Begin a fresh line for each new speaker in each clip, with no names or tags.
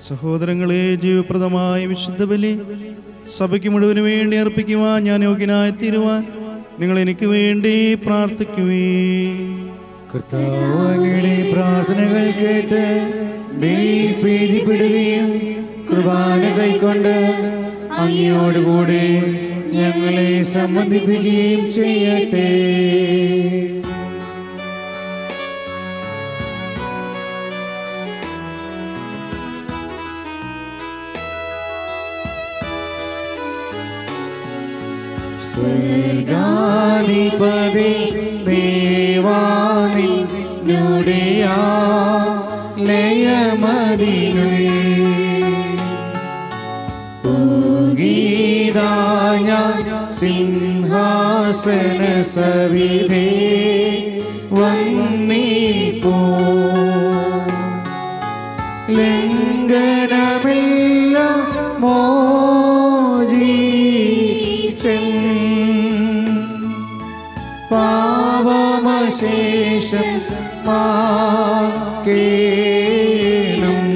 സഹോദരങ്ങളെ ജീവപ്രദമായ വിശുദ്ധ ബലി സഭയ്ക്ക് മുഴുവന് വേണ്ടി അർപ്പിക്കുവാൻ ഞാൻ യോഗ്യനായി തീരുവാൻ നിങ്ങൾ എനിക്ക് വേണ്ടി പ്രാർത്ഥിക്കുവേ
കർത്താവ് അങ്ങയുടെ പ്രാർത്ഥനകൾ കേട്ട് ബലിയിൽ പ്രീതിപ്പെടുകയും കുർബാന കൈക്കൊണ്ട് അങ്ങയോടുകൂടെ ഞങ്ങളെ സംബന്ധിപ്പിക്കുകയും ചെയ്യട്ടെ സ്വർഗാധിപതി ദേവാനി നുടയാ ലയമതിനുൾ പൂഗീതായ സിംഹാസന സവിധേ വന്നീപ്പോ ലംഘനമില്ല മോചീച്ചൻ പാപമശേഷം മാക്കേണം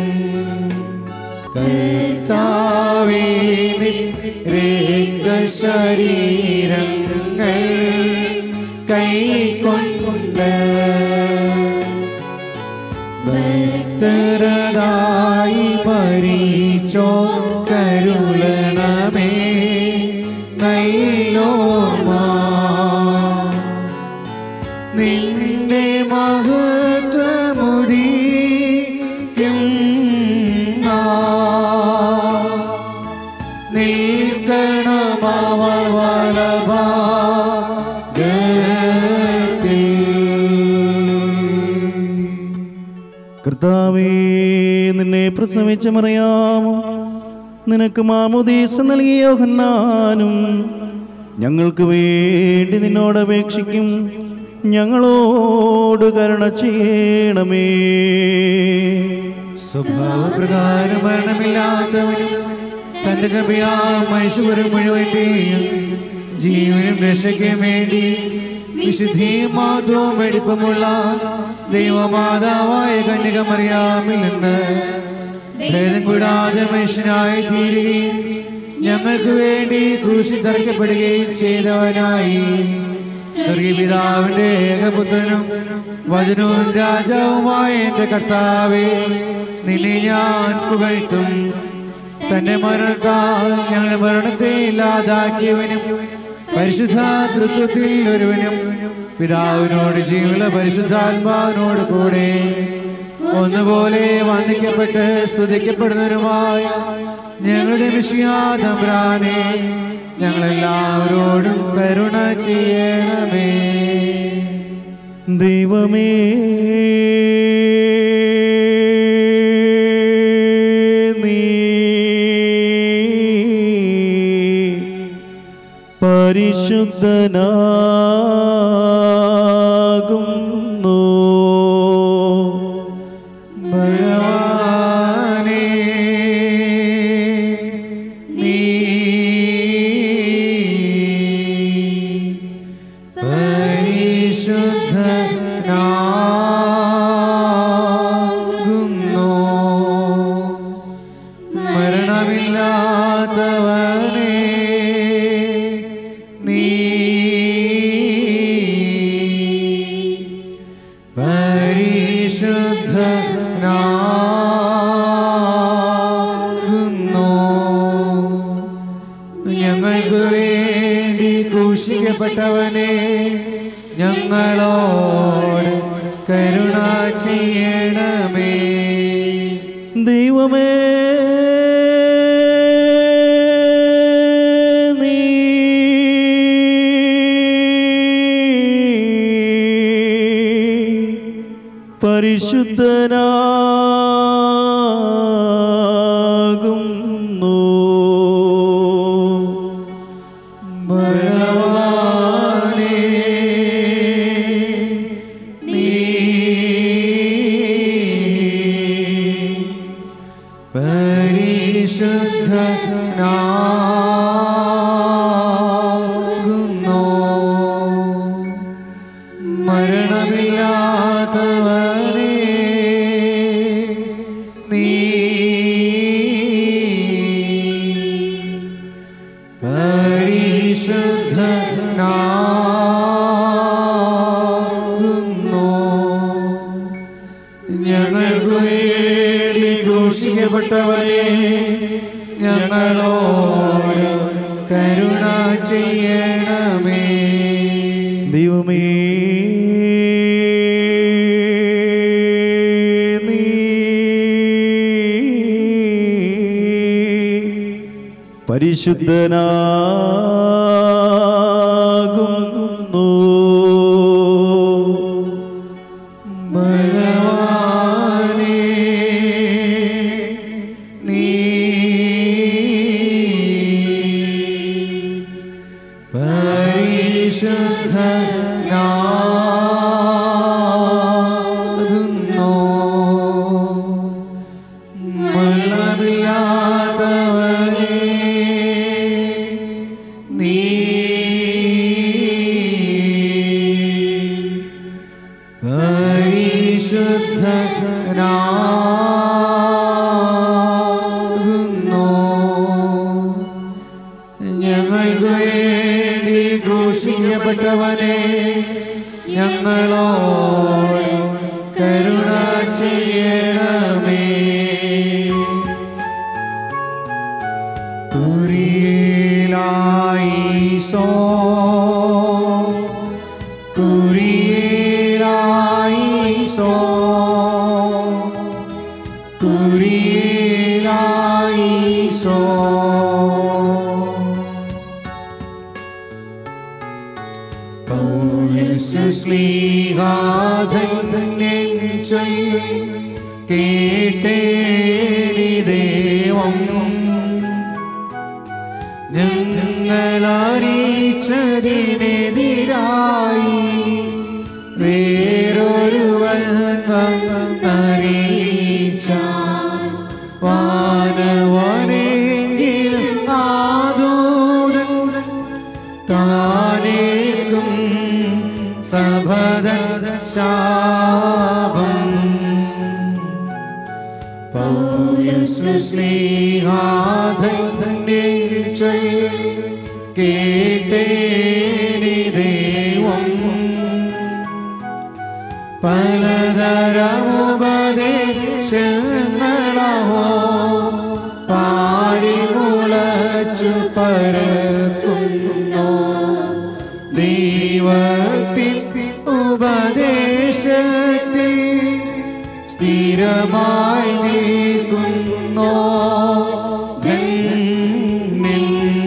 കർത്താവേ രക്തശരീരങ്ങൾ കൈക്കൊണ്ട് ഭക്തരതായി പരീച്ചോ കരുളണമേ നല്ലോർമാ നിന്റെ മഹത്വമുദീക്കും നിൽക്കണമവർ വലഭാഗത്തിൽ
കർത്താവേ നിന്നെ പ്രസവിച്ച മറിയാമോ നിനക്ക് മാമുദീസ നൽകിയ യോഹന്നാനും ഞങ്ങൾക്ക് വേണ്ടി നിന്നോട് അപേക്ഷിക്കും ഞങ്ങളോട് കരുണ ചെയ്യണമേ
സ്വഭാവപ്രകാരം മരണമില്ലാത്തവനും തന്റെ കൃപയാ മനുഷ്യവരും മുഴുവന്റെയും ജീവനും രക്ഷയ്ക്കും വേണ്ടി വിശുദ്ധിയും മാത്രവും വെടിപ്പുമുള്ള ദൈവമാതാവായ കന്യകമറിയാമിൽ നിന്ന് ഭേദം കൂടാതെ മനുഷ്യനായി തീരുകയും ഞങ്ങൾക്ക് വേണ്ടി ക്രൂശിൽ തറയ്ക്കപ്പെടുകയും ചെയ്തവനായി സ്വർഗീപിതാവിന്റെ ഏകപുത്രനും വചനവും രാജാവുമായ എന്റെ കർത്താവേ നിന്നെ ഞാൻ പുകഴ്ത്തും തന്റെ മരണത്താൽ ഞങ്ങളുടെ മരണത്തെ ഇല്ലാതാക്കിയവനും പരിശുദ്ധ തൃത്വത്തിൽ ഒരുവനും പിതാവിനോട് ജീവുള്ള പരിശുദ്ധാത്മാവിനോട് കൂടെ ഒന്നുപോലെ വന്ദിക്കപ്പെട്ട് സ്തുതിക്കപ്പെടുന്നവരുമായ ഞങ്ങളുടെ വിഷയാതമ്പ്രാനെ ഞങ്ങളെല്ലാവരോടും കരുണ ചെയ്യണമേ
ദൈവമേ നീ പരിശുദ്ധനാകുന്നു
ഭഗവാനേ, നീ പരിശുദ്ധനാകുന്നു മരണമില്ലാത്തവനേ നീ പരിശുദ്ധനാകുന്നു ഞങ്ങൾക്ക് വേണ്ടി ക്രൂശിക്കപ്പെട്ടവനെ ഞങ്ങളോട് കരുണ ചെയ്യണമേ
ദൈവമേ നീ പരിശുദ്ധനാകുന്നു
ഭഗവാനേ, നീ പരിശുദ്ധനാകുന്നു മരണമില്ലാത്തവനേ നീ പരിശുദ്ധനാകുന്നു ഞങ്ങൾക്ക് വേണ്ടി ക്രൂശിക്കപ്പെട്ടവരെ ഞങ്ങളോട് കരുണ ചെയ്യണമേ
ദൈവമേ നീ പരിശുദ്ധനാകുന്നു
ബലവാനേ, നീ പരിശുദ്ധനാകുന്നു. മരണമില്ലാത്തവനേ, നീ പരിശുദ്ധനാകുന്നു ഞങ്ങൾക്ക് വേണ്ടി ക്രൂശിക്കപ്പെട്ടവനെ ഞങ്ങളോട് കരുണ ചെയ്യണമേ കുരിയിലായിസോ കുരിയിലായിസോ കുരിയിലായിസോ കേട്ടേടി ദേവം ഞങ്ങളറിയിച്ചതിനെതിരായി വേറൊരുവൻ അറിയിച്ച വാനവനെങ്കിലും ആദൂതൻ താനേക്കും സഭദ ശാപം പൗരസ്നേഹാധന്യ കേട്ടേനി ദൈവം പലതരമുപദേശങ്ങളോ പാരിമുളച്ചു പരക്കുന്നു ദൈവത്തിൽ ഉപദേശത്തിൽ സ്ഥിരമായി നിൽക്കുന്നോ ധന്യൻ.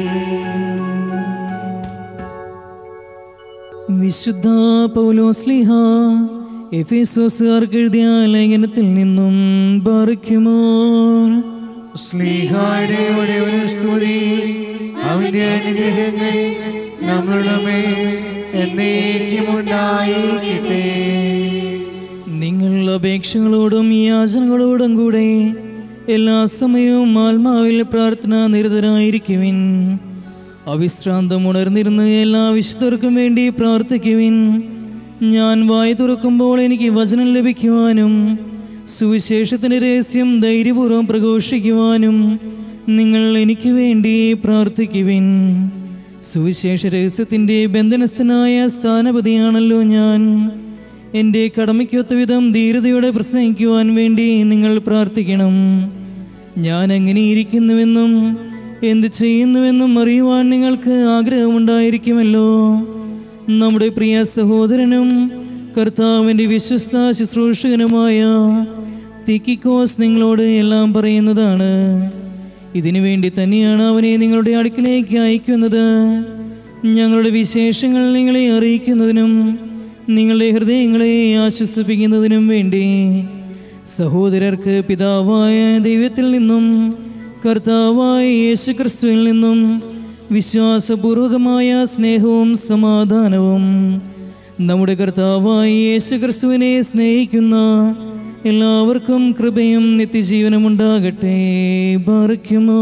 വിശുദ്ധ പൗലോസ്ലിഹ എഫേസോസുകാർക്ക് എഴുതിയ ലേഖനത്തിൽ നിന്നും പറിക്കുമോ
സ്ലീഹായുടെ ഒരു സ്തുതി അവന്റെ അനുഗ്രഹങ്ങൾ നമ്മളുടെ മേൽ എന്നേക്കും ഉണ്ടായിരിക്കട്ടെ
നിങ്ങൾ അപേക്ഷകളോടും യാചനകളോടും കൂടെ എല്ലാ സമയവും ആത്മാവിൽ പ്രാർത്ഥന നിരതരായിരിക്കുവിൻ അവിശ്രാന്തം ഉണർന്നിരുന്ന് എല്ലാ വിശുദ്ധർക്കും വേണ്ടി പ്രാർത്ഥിക്കുവിൻ ഞാൻ വായ തുറക്കുമ്പോൾ എനിക്ക് വചനം ലഭിക്കുവാനും സുവിശേഷത്തിൻ്റെ രഹസ്യം ധൈര്യപൂർവ്വം പ്രഘോഷിക്കുവാനും നിങ്ങൾ എനിക്ക് വേണ്ടി പ്രാർത്ഥിക്കുവിൻ സുവിശേഷ രഹസ്യത്തിൻ്റെ ബന്ധനസ്ഥനായ സ്ഥാനപതിയാണല്ലോ ഞാൻ എൻ്റെ കടമയ്ക്കൊത്ത വിധം ധീരതയോടെ പ്രസംഗിക്കുവാൻ വേണ്ടി നിങ്ങൾ പ്രാർത്ഥിക്കണം ഞാൻ എങ്ങനെ ഇരിക്കുന്നുവെന്നും എന്ത് ചെയ്യുന്നുവെന്നും അറിയുവാൻ നിങ്ങൾക്ക് ആഗ്രഹമുണ്ടായിരിക്കുമല്ലോ നമ്മുടെ പ്രിയ സഹോദരനും കർത്താവിൻ്റെ വിശ്വസ്ത ശുശ്രൂഷകനുമായ തിക്കിക്കോസ് നിങ്ങളോട് എല്ലാം പറയുന്നതാണ് ഇതിനു വേണ്ടി തന്നെയാണ് അവനെ നിങ്ങളുടെ അടുക്കിലേക്ക് അയക്കുന്നത് ഞങ്ങളുടെ വിശേഷങ്ങൾ നിങ്ങളെ അറിയിക്കുന്നതിനും നിങ്ങളുടെ ഹൃദയങ്ങളെ ആശ്വസിപ്പിക്കുന്നതിനും വേണ്ടി സഹോദരർക്ക് പിതാവായ ദൈവത്തിൽ നിന്നും കർത്താവായ യേശുക്രിസ്തുവിൽ നിന്നും വിശ്വാസപൂർവകമായ സ്നേഹവും സമാധാനവും നമ്മുടെ കർത്താവായ യേശുക്രിസ്തുവിനെ സ്നേഹിക്കുന്ന എല്ലാവർക്കും കൃപയും നിത്യജീവനും ഉണ്ടാകട്ടെ ബാറയ്ക്കുമോ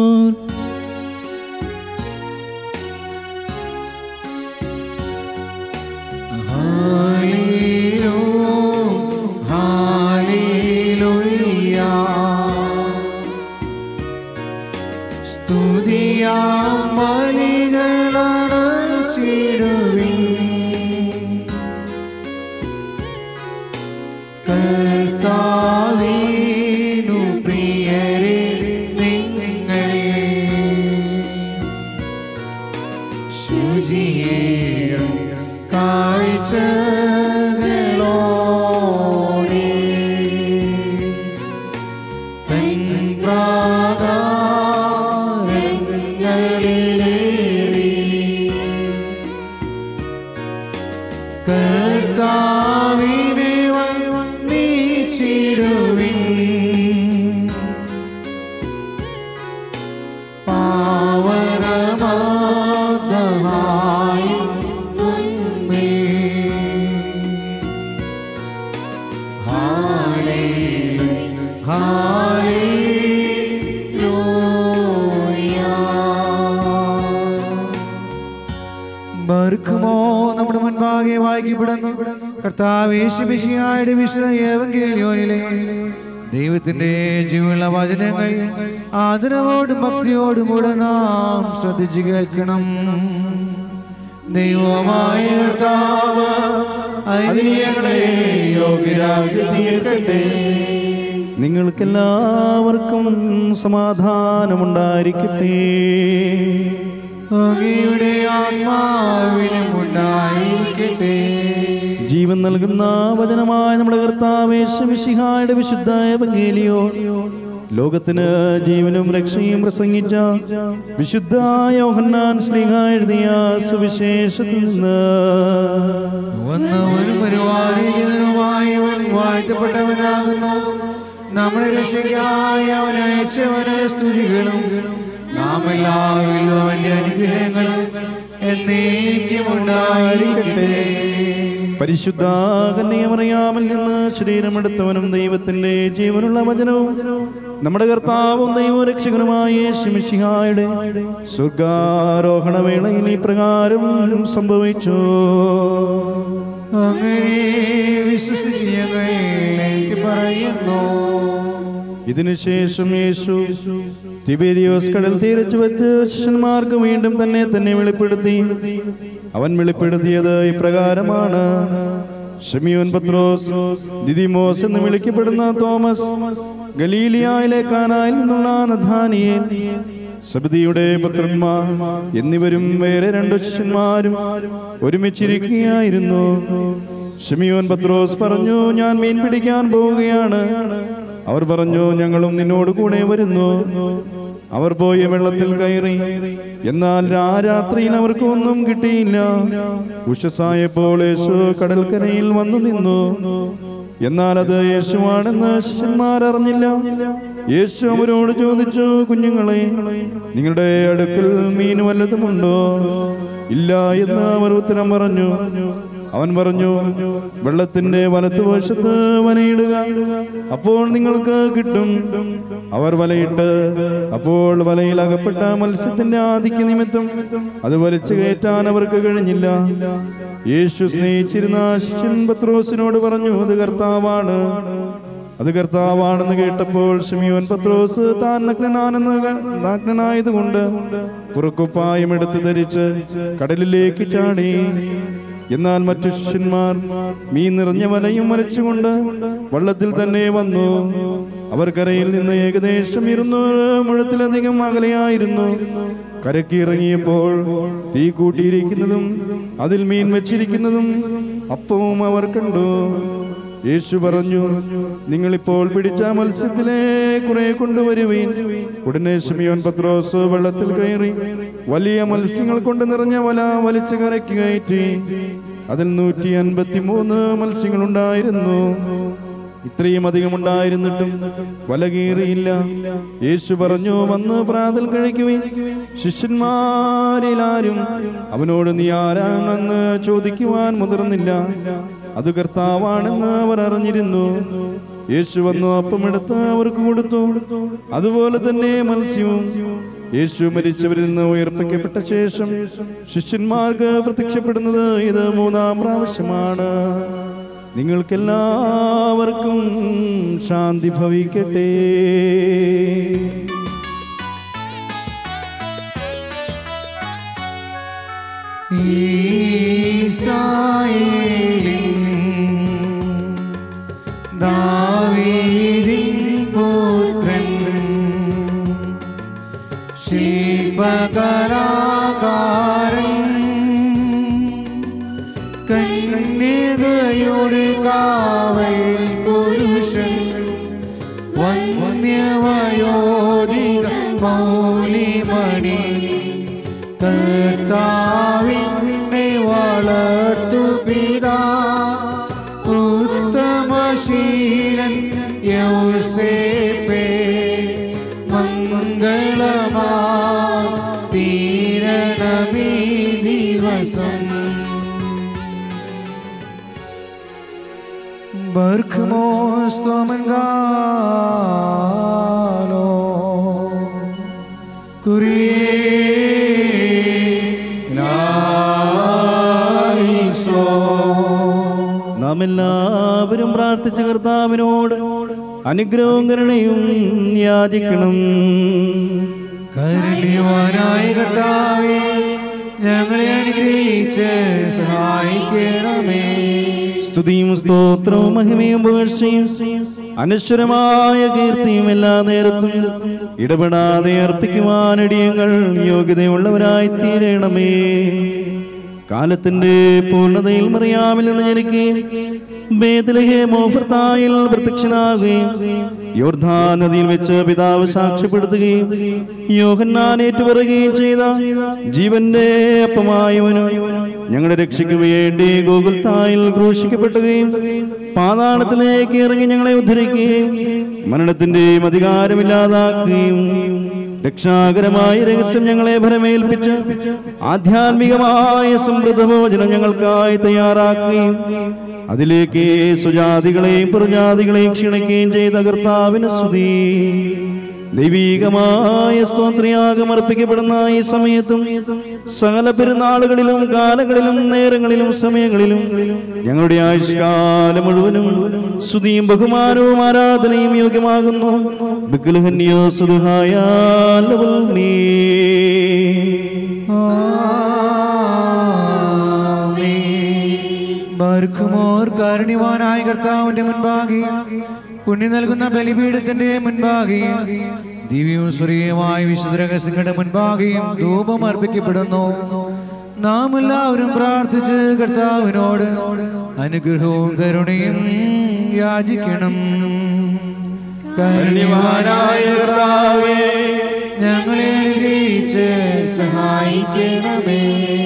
ഹാലേലൂ, ഹാലേലൂയ. സ്തുതിയാം ബലികൾ ശുചിയേറും കാഴ്ചകളോടെ തൻ പ്രാകാരങ്ങളിലേറി കർത്താവിനെ വന്ദിച്ചിടുവിൻ പാവനമാതായി ഉന്മേ ഹാലേലൂയ ബർക്കുമോ നമ്മുടെ മുൻപാകെ വായിക്കപ്പെടുന്നു കർത്താവ് യേശുമിശിഹായുടെ വിശുദ്ധ ഏവങ്കേലിയോനിലെ ദൈവത്തിന്റെ ജീവനുള്ള വചനങ്ങൾ ആദരവോടും ഭക്തിയോടും കൂടെ നാം ശ്രദ്ധിച്ചു കേൾക്കണം ദൈവമായ കർത്താവ് അതിനെ യോഗ്യരാക്കി തീർക്കട്ടെ
നിങ്ങൾക്കെല്ലാവർക്കും സമാധാനമുണ്ടായിരിക്കട്ടെ
അങ്ങയുടെ ആത്മാവിനും ഉണ്ടായിരിക്കട്ടെ
ജീവൻ നൽകുന്ന വചനമായ നമ്മുടെ കർത്താവേശമിഷിഹായുടെ വിശുദ്ധ എവങ്കേലിയോ ലോകത്തിന് ജീവനും രക്ഷയും പ്രസംഗിച്ച വിശുദ്ധ യോഹന്നാൻ സ്ലിഹ എഴുതിയ സുവിശേഷത്തിൽ നിന്ന്
വന്നവനും പരിപാലിക്കുന്നതിനുമായവൻ വാഴ്ത്തപ്പെട്ടവനാകുന്നു നമ്മുടെ രക്ഷയ്ക്കായി അവൻ അയച്ചവന് സ്തുതികളും നാം എല്ലാവരിലും അവന്റെ അനുഗ്രഹങ്ങളും എന്നേക്കും ഉണ്ടായിരിക്കട്ടെ
പരിശുദ്ധ കന്യമറിയാമിൽ നിന്ന് ശരീരമെടുത്തവനും ദൈവത്തിന്റെ ജീവനുള്ള വചനവും നമ്മുടെ കർത്താവും ദൈവരക്ഷകനുമായ ശിമിഷിഹായുടെ സ്വർഗാരോഹണ വേളയിൽ ഈ പ്രകാരം സംഭവിച്ചു
അങ്ങനെ വിശ്വസിച്ച് ഞങ്ങൾ എനിക്ക് പറയുന്നു
ഇതിനുശേഷം യേശു തിബേരിയോസ് കടൽ തീരച്ചു വെച്ച് ശിഷ്യന്മാർക്ക് വീണ്ടും തന്നെ തന്നെ വെളിപ്പെടുത്തി അവൻ വെളിപ്പെടുത്തിയത് ഇപ്രകാരമാണ് ഷമിയോൻ പത്രോസ് ദിദിമോസ് എന്ന് വിളിക്കപ്പെടുന്ന തോമസ് ഗലീലിയായിലെ കാനായിൽ നിന്നുള്ള നഥാനിയേൽ സബദിയുടെ പുത്രന്മാർ എന്നിവരും വേറെ രണ്ടു ശിഷ്യന്മാരും ഒരുമിച്ചിരിക്കുകയായിരുന്നു ഷമിയോൻ പത്രോസ് പറഞ്ഞു ഞാൻ മീൻ പിടിക്കാൻ പോവുകയാണ് അവർ പറഞ്ഞു ഞങ്ങളും നിന്നോട് കൂടെ വരുന്നു അവർ പോയി വെള്ളത്തിൽ കയറി എന്നാൽ ആ രാത്രിയിൽ അവർക്ക് ഒന്നും കിട്ടിയില്ല ഉഷസായപ്പോൾ യേശു കടൽക്കരയിൽ വന്നു നിന്നു എന്നാൽ അത് യേശുവാണെന്ന് ശിഷ്യന്മാർ അറിഞ്ഞില്ല യേശു അവരോട് ചോദിച്ചു കുഞ്ഞുങ്ങളെ നിങ്ങളുടെ അടുക്കൽ മീൻ വല്ലതുമുണ്ടോ ഇല്ല എന്ന് അവർ ഉത്തരം പറഞ്ഞു അവൻ പറഞ്ഞു വെള്ളത്തിന്റെ വലത്തുവശത്ത് വലയിടുക അപ്പോൾ നിങ്ങൾക്ക് കിട്ടും അവർ വലയിട്ട് അപ്പോൾ വലയിൽ അകപ്പെട്ട മത്സ്യത്തിന്റെ ആദിക്യ നിമിത്തം അത് വലിച്ചു കയറ്റാൻ അവർക്ക് കഴിഞ്ഞില്ല യേശു സ്നേഹിച്ചിരുന്ന ശിഷ്യൻ പത്രോസിനോട് പറഞ്ഞു അത് കർത്താവാണ് അത് കർത്താവാണെന്ന് കേട്ടപ്പോൾ ഷിമിയോൻ പത്രോസ് താൻ നഗ്നനാണെന്ന് ക- നഗ്നനായതുകൊണ്ട് പുറക്കുപ്പായം എടുത്ത് ധരിച്ച് കടലിലേക്ക് ചാടി എന്നാൽ മറ്റു ശിഷ്യന്മാർ മീൻ നിറഞ്ഞ വലയും വരച്ചുകൊണ്ട് വള്ളത്തിൽ തന്നെ വന്നു അവർ കരയിൽ നിന്ന് ഏകദേശം ഇരുന്നൂറ് മുഴത്തിലധികം അകലെയായിരുന്നു കരയ്ക്ക് ഇറങ്ങിയപ്പോൾ തീ കൂട്ടിയിരിക്കുന്നതും അതിൽ മീൻ വെച്ചിരിക്കുന്നതും അപ്പവും അവർ കണ്ടു യേശു പറഞ്ഞു നിങ്ങളിപ്പോൾ പിടിച്ച മത്സ്യത്തിലെ കുറെ കൊണ്ടുവരുവീൻ ഉടനെ ശിമിയോൻ പത്രോസ് വെള്ളത്തിൽ കയറി വലിയ മത്സ്യങ്ങൾ കൊണ്ട് നിറഞ്ഞ വല വലിച്ചു കരയ്ക്ക് കയറ്റി അതിൽ നൂറ്റി അൻപത്തി മൂന്ന് മത്സ്യങ്ങൾ ഉണ്ടായിരുന്നു ഇത്രയും അധികം ഉണ്ടായിരുന്നിട്ടും വല കീറിയില്ല യേശു പറഞ്ഞു വന്ന് പ്രാതൽ കഴിക്കുവിൻ ശിഷ്യന്മാരിൽ ആരും അവനോട് നീ ആരാണെന്ന് ചോദിക്കുവാൻ മുതിർന്നില്ല അത് കർത്താവാണെന്ന് അവർ അറിഞ്ഞിരുന്നു യേശു വന്നു അപ്പമെടുത്ത് അവർക്ക് കൊടുത്തു അതുപോലെ തന്നെ മത്സ്യവും യേശു മരിച്ചവരിൽ നിന്ന് ഉയർപ്പിക്കപ്പെട്ട ശേഷം ശിഷ്യന്മാർക്ക് പ്രത്യക്ഷപ്പെടുന്നത് ഇത് മൂന്നാം പ്രാവശ്യമാണ് നിങ്ങൾക്കെല്ലാവർക്കും ശാന്തി ഭവിക്കട്ടെ
ഈശായേലിൻ ദാവീദിൻ പുത്രൻ ശില്പകലാകാരൻ സഭയുടെ കാവൽ പുരുഷൻ വന്യവയോധിക മൗലിമണി കർത്താവിനെ വളർത്തു പിതാ ഉത്തമശീലൻ യൗസേപ്പേ മംഗളമാ തീരണമീ ദിവസം Barkamos tomengalo Kurie laiso
നാം എല്ലാവരും പ്രാർത്ഥിച്ച കർത്താവിനോട് അനുഗ്രഹവും കരുണയും യാചിക്കണം
കരുണ്യവാനായ കർത്താവേ ഞങ്ങളെ അനുഗ്രഹിച്ച് സഹായിക്കണമേ
സ്തുതിയും സ്തോത്രവും മഹിമയും പുകഴ്ചയും അനശ്വരമായ കീർത്തിയും എല്ലാ നേരത്തും ഇടപെടാതെ അർപ്പിക്കുവാനടിയങ്ങൾ യോഗ്യതയുള്ളവരായി തീരണമേ കാലത്തിന്റെ പൂർണ്ണതയിൽ മറിയാമിൽ നിന്ന് ജനിക്കുകയും ബേദലഹേമോഫർത്തായിൽ പ്രത്യക്ഷനാകുകയും യോർധാൻ നദിയിൽ വെച്ച് പിതാവ് സാക്ഷ്യപ്പെടുത്തുകയും യോഹന്നാൻ ഏറ്റുപറയുകയും ചെയ്ത ജീവന്റെ അപ്പമായവനും ഞങ്ങളുടെ രക്ഷയ്ക്ക് വേണ്ടി ഗോകുൽത്തായിൽ ക്രൂശിക്കപ്പെടുകയും പാതാളത്തിലേക്ക് ഇറങ്ങി ഞങ്ങളെ ഉദ്ധരിക്കുകയും മരണത്തിന്റെയും അധികാരമില്ലാതാക്കുകയും രക്ഷാകരമായ രഹസ്യം ഞങ്ങളെ ഭരമേൽപ്പിച്ച് ആധ്യാത്മികമായ സമൃദ്ധഭോജനം ഞങ്ങൾക്കായി തയ്യാറാക്കുകയും അതിലേക്ക് സുജാതികളെയും പ്രജാതികളെയും ക്ഷണിക്കുകയും ചെയ്ത കർത്താവിന് സ്തുതി ദൈവീകമായ സ്തോത്രയാഗം അർപ്പിക്കപ്പെടുന്ന ഈ സമയത്തും സകല പെരുന്നാളുകളിലും കാലങ്ങളിലും നേരങ്ങളിലും സമയങ്ങളിലും ഞങ്ങളുടെ ആയുഷ്കാലം മുഴുവനും സ്തുതിയും ബഹുമാനവും ആരാധനയും യോഗ്യമാകുന്നു ബിക്കുൽഹന്യോ സുദുഹായ ലവൽമീ.
ബർഖുമോർ കാരുണ്യവാനായ കർത്താവിന്റെ മുൻപാകെ പുണ്യ നൽകുന്ന ബലിപീഠത്തിന്റെ മുൻപാകെയും ദിവ്യവും സ്വർഗീയമായ വിശുദ്ധ രഹസ്യങ്ങളുടെ മുൻപാകെയും ധൂപം അർപ്പിക്കപ്പെടുന്നു നാം എല്ലാവരും പ്രാർത്ഥിച്ച് കർത്താവിനോട് അനുഗ്രഹവും കരുണയും യാചിക്കണം
കാരുണ്യവാനായ കർത്താവേ,
ഞങ്ങളെ അനുഗ്രഹിച്ച് സഹായിക്കണമേ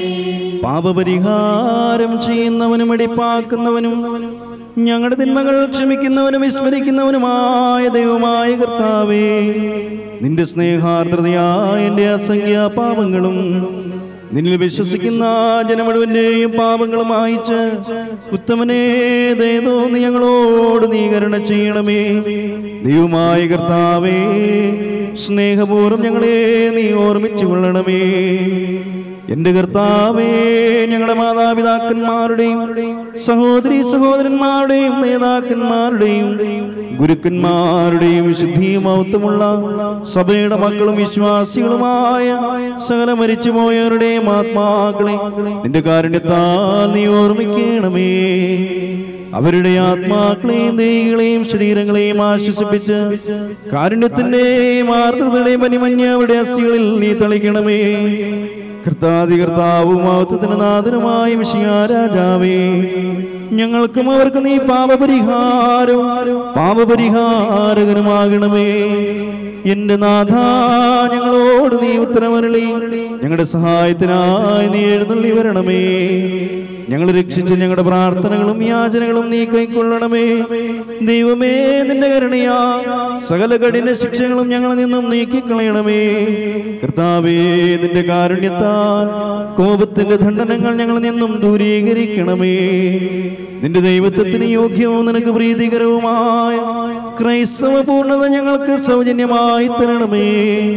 പാപപരിഹാരം ചെയ്യുന്നവനും ഇടിപ്പാക്കുന്നവനും ഞങ്ങളുടെ തിന്മകൾ ക്ഷമിക്കുന്നവനും വിസ്മരിക്കുന്നവനുമായ ദൈവമായ കർത്താവേ നിന്റെ സ്നേഹാർദ്രതയായ എൻ്റെ അസംഖ്യ പാപങ്ങളും നിന്നിൽ വിശ്വസിക്കുന്ന ജനമുഴുവന്റെയും പാപങ്ങളും മായിച്ച് ഉത്തമനേ ദയതോ നീ ഞങ്ങളോട് നീ കരുണ ചെയ്യണമേ ദൈവമായ കർത്താവേ സ്നേഹപൂർവ്വം ഞങ്ങളെ നീ ഓർമ്മിച്ചു കൊള്ളണമേ എന്റെ കർത്താവേ ഞങ്ങളുടെ മാതാപിതാക്കന്മാരുടെയും സഹോദരി സഹോദരന്മാരുടെയും നേതാക്കന്മാരുടെയും ഗുരുക്കന്മാരുടെയും ശുദ്ധിയും മഹത്വമുള്ള സഭയുടെ മക്കളും വിശ്വാസികളുമായ സകല മരിച്ചുപോയവരുടെയും ആത്മാക്കളെ നിന്റെ കാരുണ്യത്താൽ നീ ഓർമ്മിക്കണമേ അവരുടെ ആത്മാക്കളെയും ദേഹികളെയും ശരീരങ്ങളെയും ആശ്വസിപ്പിച്ച് കാരുണ്യത്തിന്റെയും ആർദ്രതയുടെയും പനിമഞ്ഞ അവരുടെ അസ്ഥികളിൽ നീ തളിക്കണമേ കർത്താതി കർത്താവും മഹത്വത്തിന് നാഥനുമായ വിഷയ രാജാവേ ഞങ്ങൾക്കും അവർക്ക് നീ പാപപരിഹാരവും പാപപരിഹാരകനുമാകണമേ എന്റെ നാഥ ഞങ്ങളോട് നീ ഉത്തരമരളി ഞങ്ങളുടെ സഹായത്തിനായി നീ എഴുന്നള്ളി വരണമേ ഞങ്ങൾ രക്ഷിച്ച് ഞങ്ങളുടെ പ്രാർത്ഥനകളും യാചനകളും നീ കൈക്കൊള്ളണമേ ദൈവമേ നിന്റെ കരുണയാ സകല കഠിന ശിക്ഷകളും ഞങ്ങളിൽ നിന്നും നീക്കിക്കളയണമേ കർത്താവേ നിന്റെ കാരുണ്യത്താൽ കോപത്തിന്റെ ദണ്ഡനങ്ങൾ ഞങ്ങളിൽ നിന്നും ദൂരീകരിക്കണമേ നിന്റെ ദൈവത്വത്തിന് യോഗ്യവും നിനക്ക് പ്രീതികരവുമായ ക്രൈസ്തവ പൂർണ്ണത ഞങ്ങൾക്ക് സൗജന്യമായി തരണമേ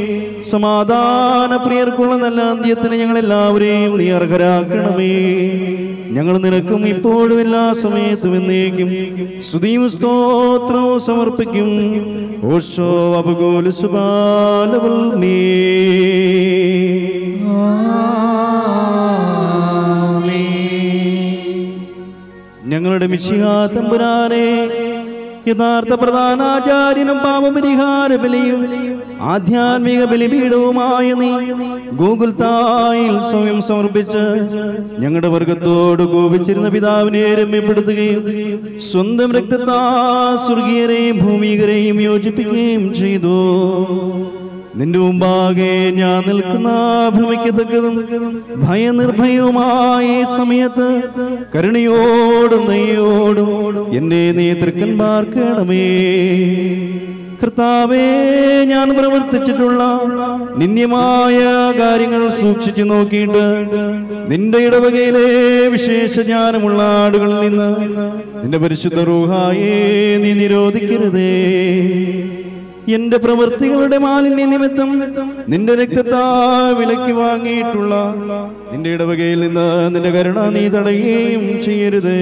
സമാധാന പ്രിയർക്കുള്ള നല്ല അന്ത്യത്തിന് ഞങ്ങൾ എല്ലാവരെയും നീ അർഹരാക്കണമേ ഞങ്ങൾ നിനക്കും ഇപ്പോഴും എല്ലാ സമയത്തും എന്നേക്കും സ്തുതിയും സ്തോത്രവും സമർപ്പിക്കും ഓഷോ അപകോല സുബാലവൽ നീ ഞങ്ങളുടെ മിശിഹാ തമ്പുരാനെ യഥാർത്ഥ പ്രധാനാചാര്യനും പാപപരിഹാര ബലിയും ആധ്യാത്മിക ബലിപീഠവുമായ നീ ഗോകുൽത്തായിൽ സ്വയം സമർപ്പിച്ച് ഞങ്ങളുടെ വർഗത്തോട് കോപിച്ചിരുന്ന പിതാവിനെ രമ്യപ്പെടുത്തുകയും സ്വന്തം രക്തത്താ സ്വർഗീയരെയും ഭൂമികരെയും യോജിപ്പിക്കുകയും ചെയ്തു നിന്റെ മുമ്പാകെ ഞാൻ നിൽക്കുന്ന ഭ്രമിക്കത്തക്കതും ഭയനിർഭയവുമായ ഈ സമയത്ത് കരുണയോടും നെയ്യോടും എന്റെ നീ തൃക്കന്മാർക്കണമേ കർത്താവേ ഞാൻ പ്രവർത്തിച്ചിട്ടുള്ള നിന്ദ്യമായ കാര്യങ്ങൾ സൂക്ഷിച്ചു നോക്കിയിട്ട് നിന്റെ ഇടവകയിലെ വിശേഷ ജ്ഞാനമുള്ള ആടുകളിൽ നിന്ന് നിന്റെ പരിശുദ്ധ റൂഹായെ നീ നിരോധിക്കരുതേ എന്റെ പ്രവൃത്തികളുടെ മാലിന്യ നിമിത്തം നിന്റെ രക്തത്താ വിലയ്ക്ക് വാങ്ങിയിട്ടുള്ള നിന്റെ ഇടവകയിൽ നിന്ന് നിന്റെ കരുണ നീ തടയുകയും ചെയ്യരുതേ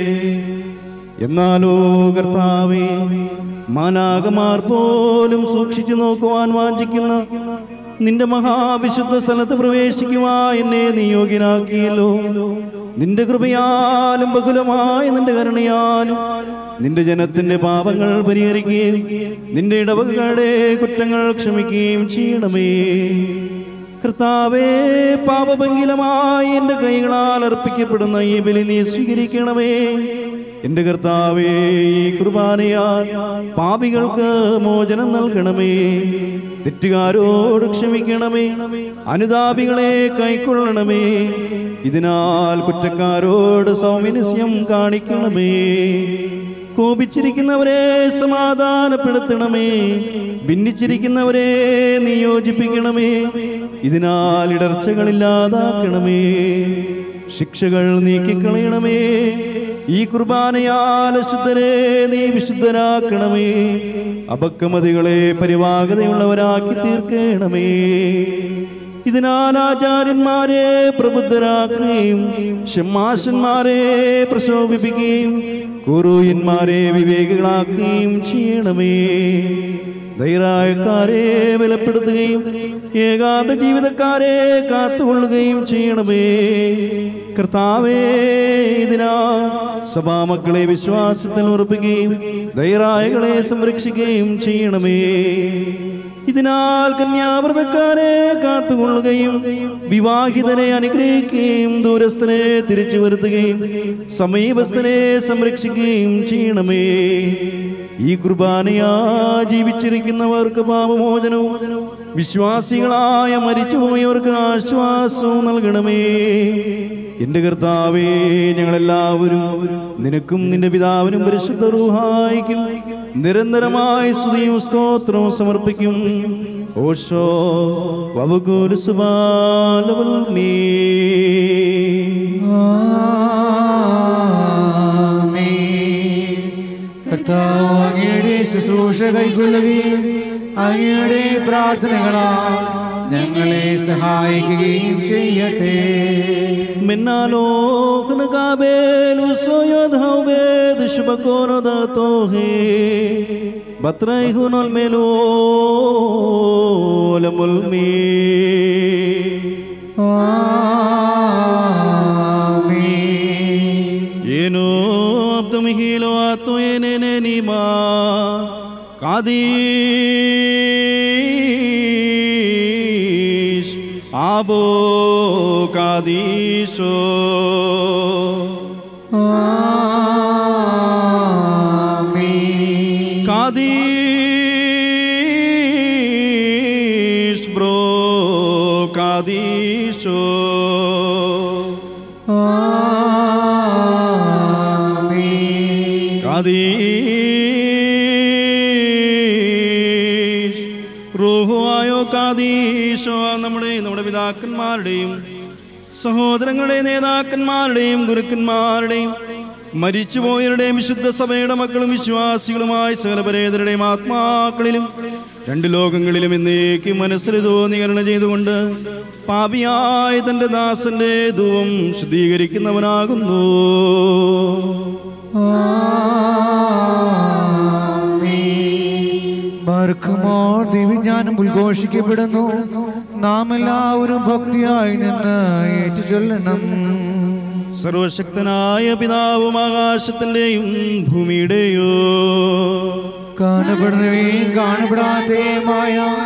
എന്നാലോ കർത്താവേ മാനാകമാർ പോലും സൂക്ഷിച്ചു നോക്കുവാൻ വാഞ്ചിക്കുന്ന നിന്റെ മഹാവിശുദ്ധ സ്ഥലത്ത് പ്രവേശിക്കുവാൻ എന്നെ നീ യോഗ്യനാക്കിയല്ലോ നിന്റെ കൃപയാലും ബഹുലമായ നിന്റെ കരുണയാലും നിന്റെ ജനത്തിന്റെ പാപങ്ങൾ പരിഹരിക്കുകയും നിന്റെ ഇടവകകളുടെ കുറ്റങ്ങൾ ക്ഷമിക്കുകയും ചെയ്യണമേ കർത്താവേ പാപഭംഗിലമായി എന്റെ കൈകളാൽ അർപ്പിക്കപ്പെടുന്ന ഈ ബലി നീ സ്വീകരിക്കണമേ എന്റെ കർത്താവേ ഈ കുർബാനയാൽ പാപികൾക്ക് മോചനം നൽകണമേ തെറ്റുകാരോട് ക്ഷമിക്കണമേ അനുതാപികളെ കൈക്കൊള്ളണമേ ഇതിനാൽ കുറ്റക്കാരോട് സൗമിനസ്യം കാണിക്കണമേ കോപിച്ചിരിക്കുന്നവരെ സമാധാനപ്പെടുത്തണമേ ഭിന്നിച്ചിരിക്കുന്നവരെ നിയോജിപ്പിക്കണമേ ഇതിനാൽ ഇടർച്ചകളില്ലാതാക്കണമേ ശിക്ഷകൾ നീക്കിക്കളയണമേ ഈ കുർബാനയാൽ ശുദ്ധരെ നീ വിശുദ്ധരാക്കണമേ അപക്കമതികളെ പരിവാകതയുള്ളവരാക്കി തീർക്കണമേ ഇതിനാൽ ആചാര്യന്മാരെ പ്രബുദ്ധരാക്കുകയും ഷമ്മാശന്മാരെ പ്രശോഭിപ്പിക്കുകയും കുറുയന്മാരെ വിവേകികളാക്കുകയും ചെയ്യണമേ ധൈരായക്കാരെ ബലപ്പെടുത്തുകയും ഏകാന്ത ജീവിതക്കാരെ കാത്തുകൊള്ളുകയും ചെയ്യണമേ കർത്താവേ ഇതിനാ സഭാമക്കളെ വിശ്വാസത്തിൽ ഉറപ്പിക്കുകയും ധൈരായകളെ സംരക്ഷിക്കുകയും ചെയ്യണമേ ഇതിനാൽ കന്യാവ്രതക്കാരെ കാത്തുകൊള്ളുകയും വിവാഹിതനെ അനുഗ്രഹിക്കുകയും ദൂരസ്ഥനെ തിരിച്ചു വരുത്തുകയും സമീപസ്ഥനെ സംരക്ഷിക്കുകയും ചെയ്യണമേ ഈ കുർബാനയാ ജീവിച്ചിരിക്കുന്നവർക്ക് പാപമോചനവും വിശ്വാസികളായ മരിച്ചുപോയവർക്ക് ആശ്വാസവും നൽകണമേ എന്റെ കർത്താവേ ഞങ്ങളെല്ലാവരും നിനക്കും നിന്റെ പിതാവിനും പരിശുദ്ധ റൂഹായിക്കും നിരന്തരമായി സ്തുതിയും സ്തോത്രവും സമർപ്പിക്കും ഓഷോ വവുകൂരു സുബാലവൽ മീ
ആമേൻ. കർത്താവ് അങ്ങയുടെ ശുശ്രൂഷ കൈക്കൊള്ളുകയും അങ്ങയുടെ പ്രാർത്ഥനകളാൽ ഞങ്ങളെ സഹായിക്കുകയും ചെയ്യട്ടെ
മിന്നാലോകന കാബേലു സോയോധാവേ ദുഷ്ബകോനദ തോഹേ ബത്രൈഹുനൽ മേലോലമുൽ മീ
ആമേൻ.
ಏನೋ ಅಬ್ದಮಿಹಿಲೋ ಆತೋ ಏನೇನೇ ನೀಮ ಕಾದೀಶ್ ಆಬೋ ಕಾದೀಶೋ
ആമേൻ.
ಕಾದೀಶ್ ಬ್ರೋ ಕಾದೀಶೋ
ആമേൻ.
കാദീശ് റൂഹുവായോ കാദീശോ നമ്മുടെ നമ്മുടെ പിതാക്കന്മാരുടെയും സഹോദരങ്ങളുടെ നേതാക്കന്മാരുടെയും ഗുരുക്കന്മാരുടെയും മരിച്ചുപോയവരുടെയും വിശുദ്ധ സഭയുടെ മക്കളും വിശ്വാസികളുമായ സകലപരേതരുടെയും ആത്മാക്കളിലും രണ്ട് ലോകങ്ങളിലും എന്നേക്കും മനസ്സിൽ തോന്നികരണം ചെയ്തുകൊണ്ട് പാപിയായ തന്റെ ദാസന്റെ ധൂവം ശുദ്ധീകരിക്കുന്നവനാകുന്നു
ബർക്കുമോർ ദിവ്യജ്ഞാനം ഉദ്ഘോഷിക്കപ്പെടുന്നു നാം എല്ലാവരും ഭക്തിയായി നിന്ന് ഏറ്റു ചൊല്ലണം
സർവശക്തനായ പിതാവും ആകാശത്തിന്റെയും ഭൂമിയുടെയോ
കാണപ്പെടുന്നവയും കാണപ്പെടാത്തയുമായ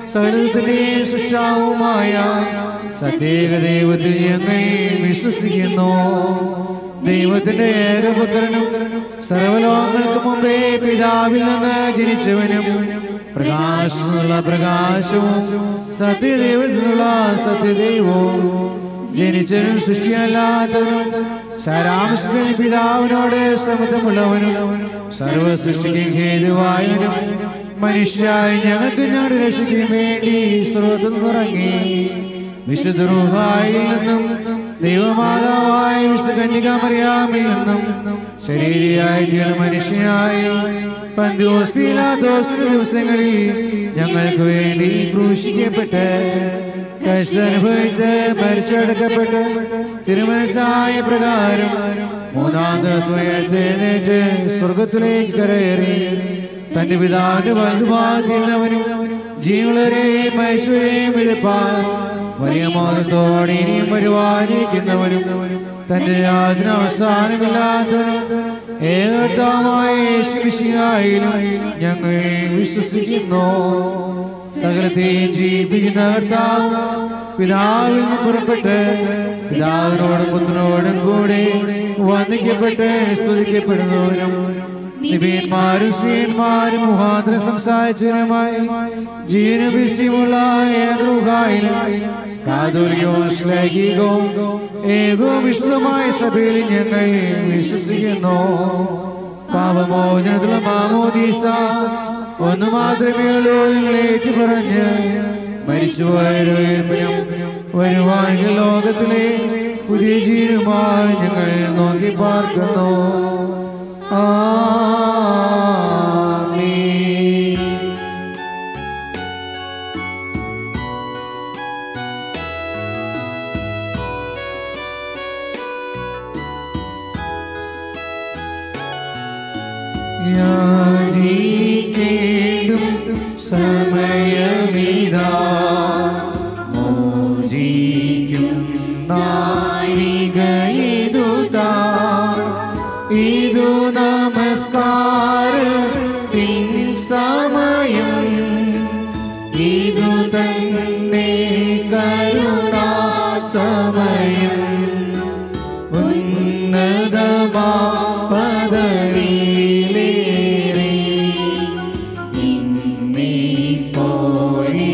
സകലത്തിന്റെയും സൃഷ്ടാവുമായ സത്യേക ദൈവത്തിൽ ഞങ്ങൾ വിശ്വസിക്കുന്നു ദൈവത്തിന്റെ ഏകപുത്രനും സർവലോകങ്ങൾക്ക് മുമ്പേ പിതാവിൽ നിന്ന് ജനിച്ചവനും പ്രകാശമുള്ള പ്രകാശവും സത്യദൈവത്തിനുള്ള സത്യദൈവവും ജനിച്ചവനും സൃഷ്ടിയല്ലാത്തവനും സാരാംശത്തിന് പിതാവിനോട് സമത്വമുള്ളവനും സർവ സൃഷ്ടിക്കും ഹേതുവായവനും മനുഷ്യരായി ഞങ്ങൾക്ക് ഞങ്ങളുടെ രക്ഷയ്ക്ക് വേണ്ടി സ്രോതം കുറങ്ങി വിശുദ്ധ നിന്നും ദൈവമാതാവായ വിശുദ്ധകന്യകാമറിയാമിൽ നിന്നും ശരീരയായി മനുഷ്യനായി പന്തോസ്പിലാദോസ് ദിവസങ്ങളിൽ ഞങ്ങൾക്ക് വേണ്ടി ക്രൂശിക്കപ്പെട്ട് കഷ്ടനുഭവിച്ച് മരിച്ചടക്കപ്പെട്ട് തിരുമനസായ പ്രകാരം മൂന്നാം ദിവസം ഉയർത്തെഴുന്നേറ്റ് സ്വർഗത്തിലേക്ക് കരയേറി തന്റെ പിതാവിന്റെ വലുതുഭാഗത്തിരുന്നവനും ജീവളരെയും മനുഷ്യരെയും എടുപ്പാൻ വലിയ മോദത്തോടെ ഇനിയും വരുവാനിരിക്കുന്നവനും തന്റെ രാജന അവസാനമില്ലാത്തവനും ഏകത്താമായ യേശുവിശിയായാലും ഞങ്ങൾ വിശ്വസിക്കുന്നു സകലത്തെയും ജീവിക്കുന്ന കർത്താവ് പിതാവിൽ നിന്ന് പുറപ്പെട്ട് പിതാവിനോടും പുത്രനോടും കൂടെ വന്ദിക്കപ്പെട്ട് സ്തുതിക്കപ്പെടുന്നവരും നിബിയന്മാരും ശ്രീയന്മാരും മുഖാന്തരം സംസാരിച്ചവരുമായി ജീവനഭിസ്യമുള്ള ഏകൃഹായിലും കാതോലികവും ശ്ലൈകികവും ഏകവും വിശുദ്ധമായ സഭയിൽ ഞങ്ങൾ വിശ്വസിക്കുന്നു പാപമോചനത്തിലുള്ള മാമോദീസ ഒന്ന് മാത്രമേ ഉള്ളൂ നിങ്ങളെ ഏറ്റു പറഞ്ഞ് മരിച്ചുപോയവരും വരുവാൻ ലോകത്തിലെ പുതിയ ജീവനുമായി ഞങ്ങൾ നോക്കി പാർക്കുന്നു ആമീൻ യാചിക്കേണ്ടും സമയമിതാ മോചിക്കും നാഴികയിതുതാ ഇതു നമസ്കാരത്തിൻ സമയം ഇതു തന്നെ കരുണാ സമയം ഉന്നതമാ പദവിയിലേറി ഇന്നിപ്പോഴി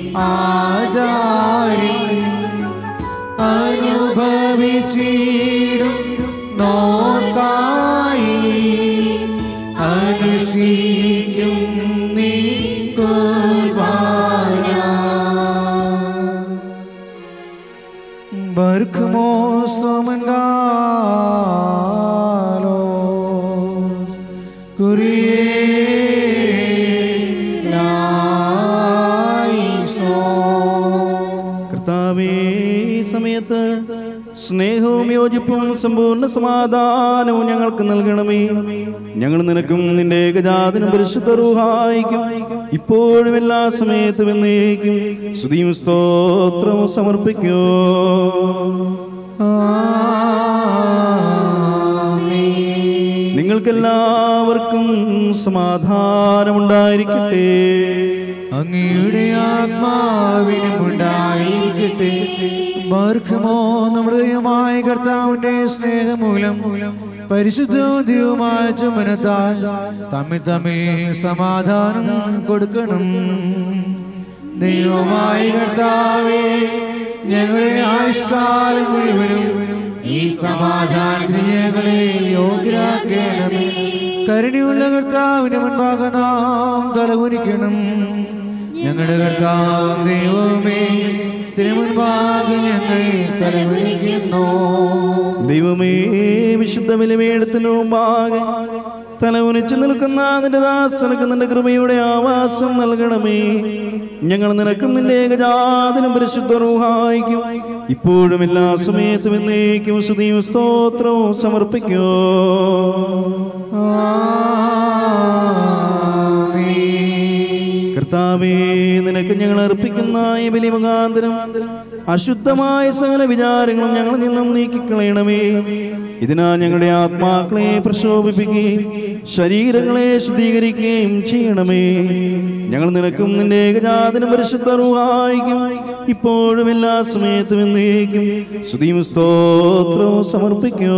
ആചാരി അനുഭവിച്ചിടും നോക്കായി അനുഷ്ഠിക്കും നീ കുർബാന Barcamos tomengalos
കർത്താവേ ഈ സമയത്ത് സ്നേഹവും യോജിപ്പും സമ്പൂർണ്ണ സമാധാനവും ഞങ്ങൾക്ക് നൽകണമേ ഞങ്ങൾ നിനക്കും നിന്റെ ഏകജാതനും പരിശുദ്ധ റൂഹായിക്കും ഇപ്പോഴും എല്ലാ സമയത്തും എന്നേക്കും സ്തുതിയും സ്തോത്രവും സമർപ്പിക്കൂ നിങ്ങൾക്കെല്ലാവർക്കും സമാധാനമുണ്ടായിരിക്കട്ടെ
അങ്ങയുടെ ആത്മാവിനും ഉണ്ടായിരിക്കട്ടെ ബാർഖമോ നമ്മുടെ ദൈവമായ കർത്താവിന്റെ സ്നേഹമൂലം പരിശുദ്ധവുമായ ചുമനത്താൽ തമ്മിൽ തമ്മിൽ സമാധാനം കൊടുക്കണം ദൈവമായ കർത്താവേ ഞങ്ങളുടെ ആയുഷ്കാലം മുഴുവനും ഈ സമാധാനത്തിന് ഞങ്ങളെ യോഗ്യരാക്കണമേ കരുണയുള്ള കർത്താവിന് മുൻപാകെ നാം തലകുനിക്കണം ഞങ്ങളുടെ കർത്താവ് ദൈവമേ തിരുമുൻപാകെ ഞങ്ങൾ തലകുനിക്കുന്നു
ദൈവമേ വിശുദ്ധ ബലിമേടത്തിന് മുമ്പാകെ തലവുനിച്ച് നിൽക്കുന്ന നിന്റെ ദാസനക്ക് നിന്റെ കൃപയുടെ ആവാസം നൽകണമേ ഞങ്ങൾ നിനക്കും നിന്റെ ഏകജാതനും പരിശുദ്ധ റൂഹായിക്കും ഇപ്പോഴും എല്ലാ സമയത്തും എന്നേക്കും സ്തുതിയും സ്തോത്രവും സമർപ്പിക്കൂ
ആമേൻ.
കർത്താവേ നിനക്ക് ഞങ്ങൾ അർപ്പിക്കുന്ന ഈ ബലി മുഖാന്തരം അശുദ്ധമായ സകല വിചാരങ്ങളും ഞങ്ങളിൽ നിന്നും നീക്കിക്കളയണമേ ഇതിനാൽ ഞങ്ങളുടെ ആത്മാക്കളെ പ്രക്ഷോഭിപ്പിക്കുകയും ശരീരങ്ങളെ ശുദ്ധീകരിക്കുകയും ചെയ്യണമേ ഞങ്ങൾ നിനക്കും നിന്റെ ഏകജാതനും പരിശുദ്ധ റൂഹായിക്കും ഇപ്പോഴും എല്ലാ സമയത്തും എന്നേക്കും സ്തുതിയും സ്തോത്രവും സമർപ്പിക്കോ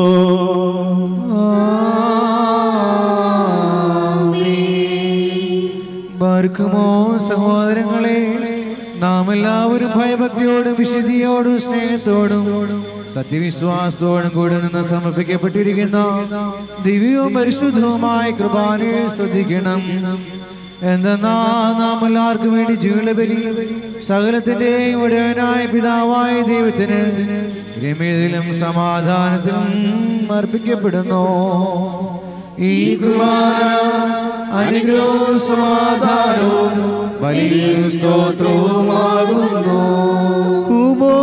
ബാർക്കുമോ സഹോദരങ്ങളെ നാം എല്ലാവരും ഭയഭക്തിയോടും വിശുദ്ധിയോടും സ്നേഹത്തോടും സത്യവിശ്വാസത്തോടും കൂടെ നിന്ന് സമർപ്പിക്കപ്പെട്ടിരിക്കുന്ന ദിവ്യവും പരിശുദ്ധവുമായ കൃപാനെ ശ്രദ്ധിക്കണം എന്തെന്നാ നാം എല്ലാവർക്കും വേണ്ടി ജീവനബലി സകലത്തിന്റെയും ഉടയനായ പിതാവായ ദൈവത്തിന് രമ്യതയിലും സമാധാനത്തിലും അർപ്പിക്കപ്പെടുന്നു ഈ കുർബാന അനുഗ്രഹവും സമാധാനവും വലിയ സ്തോത്രവുമാകുന്നു
കൂബോ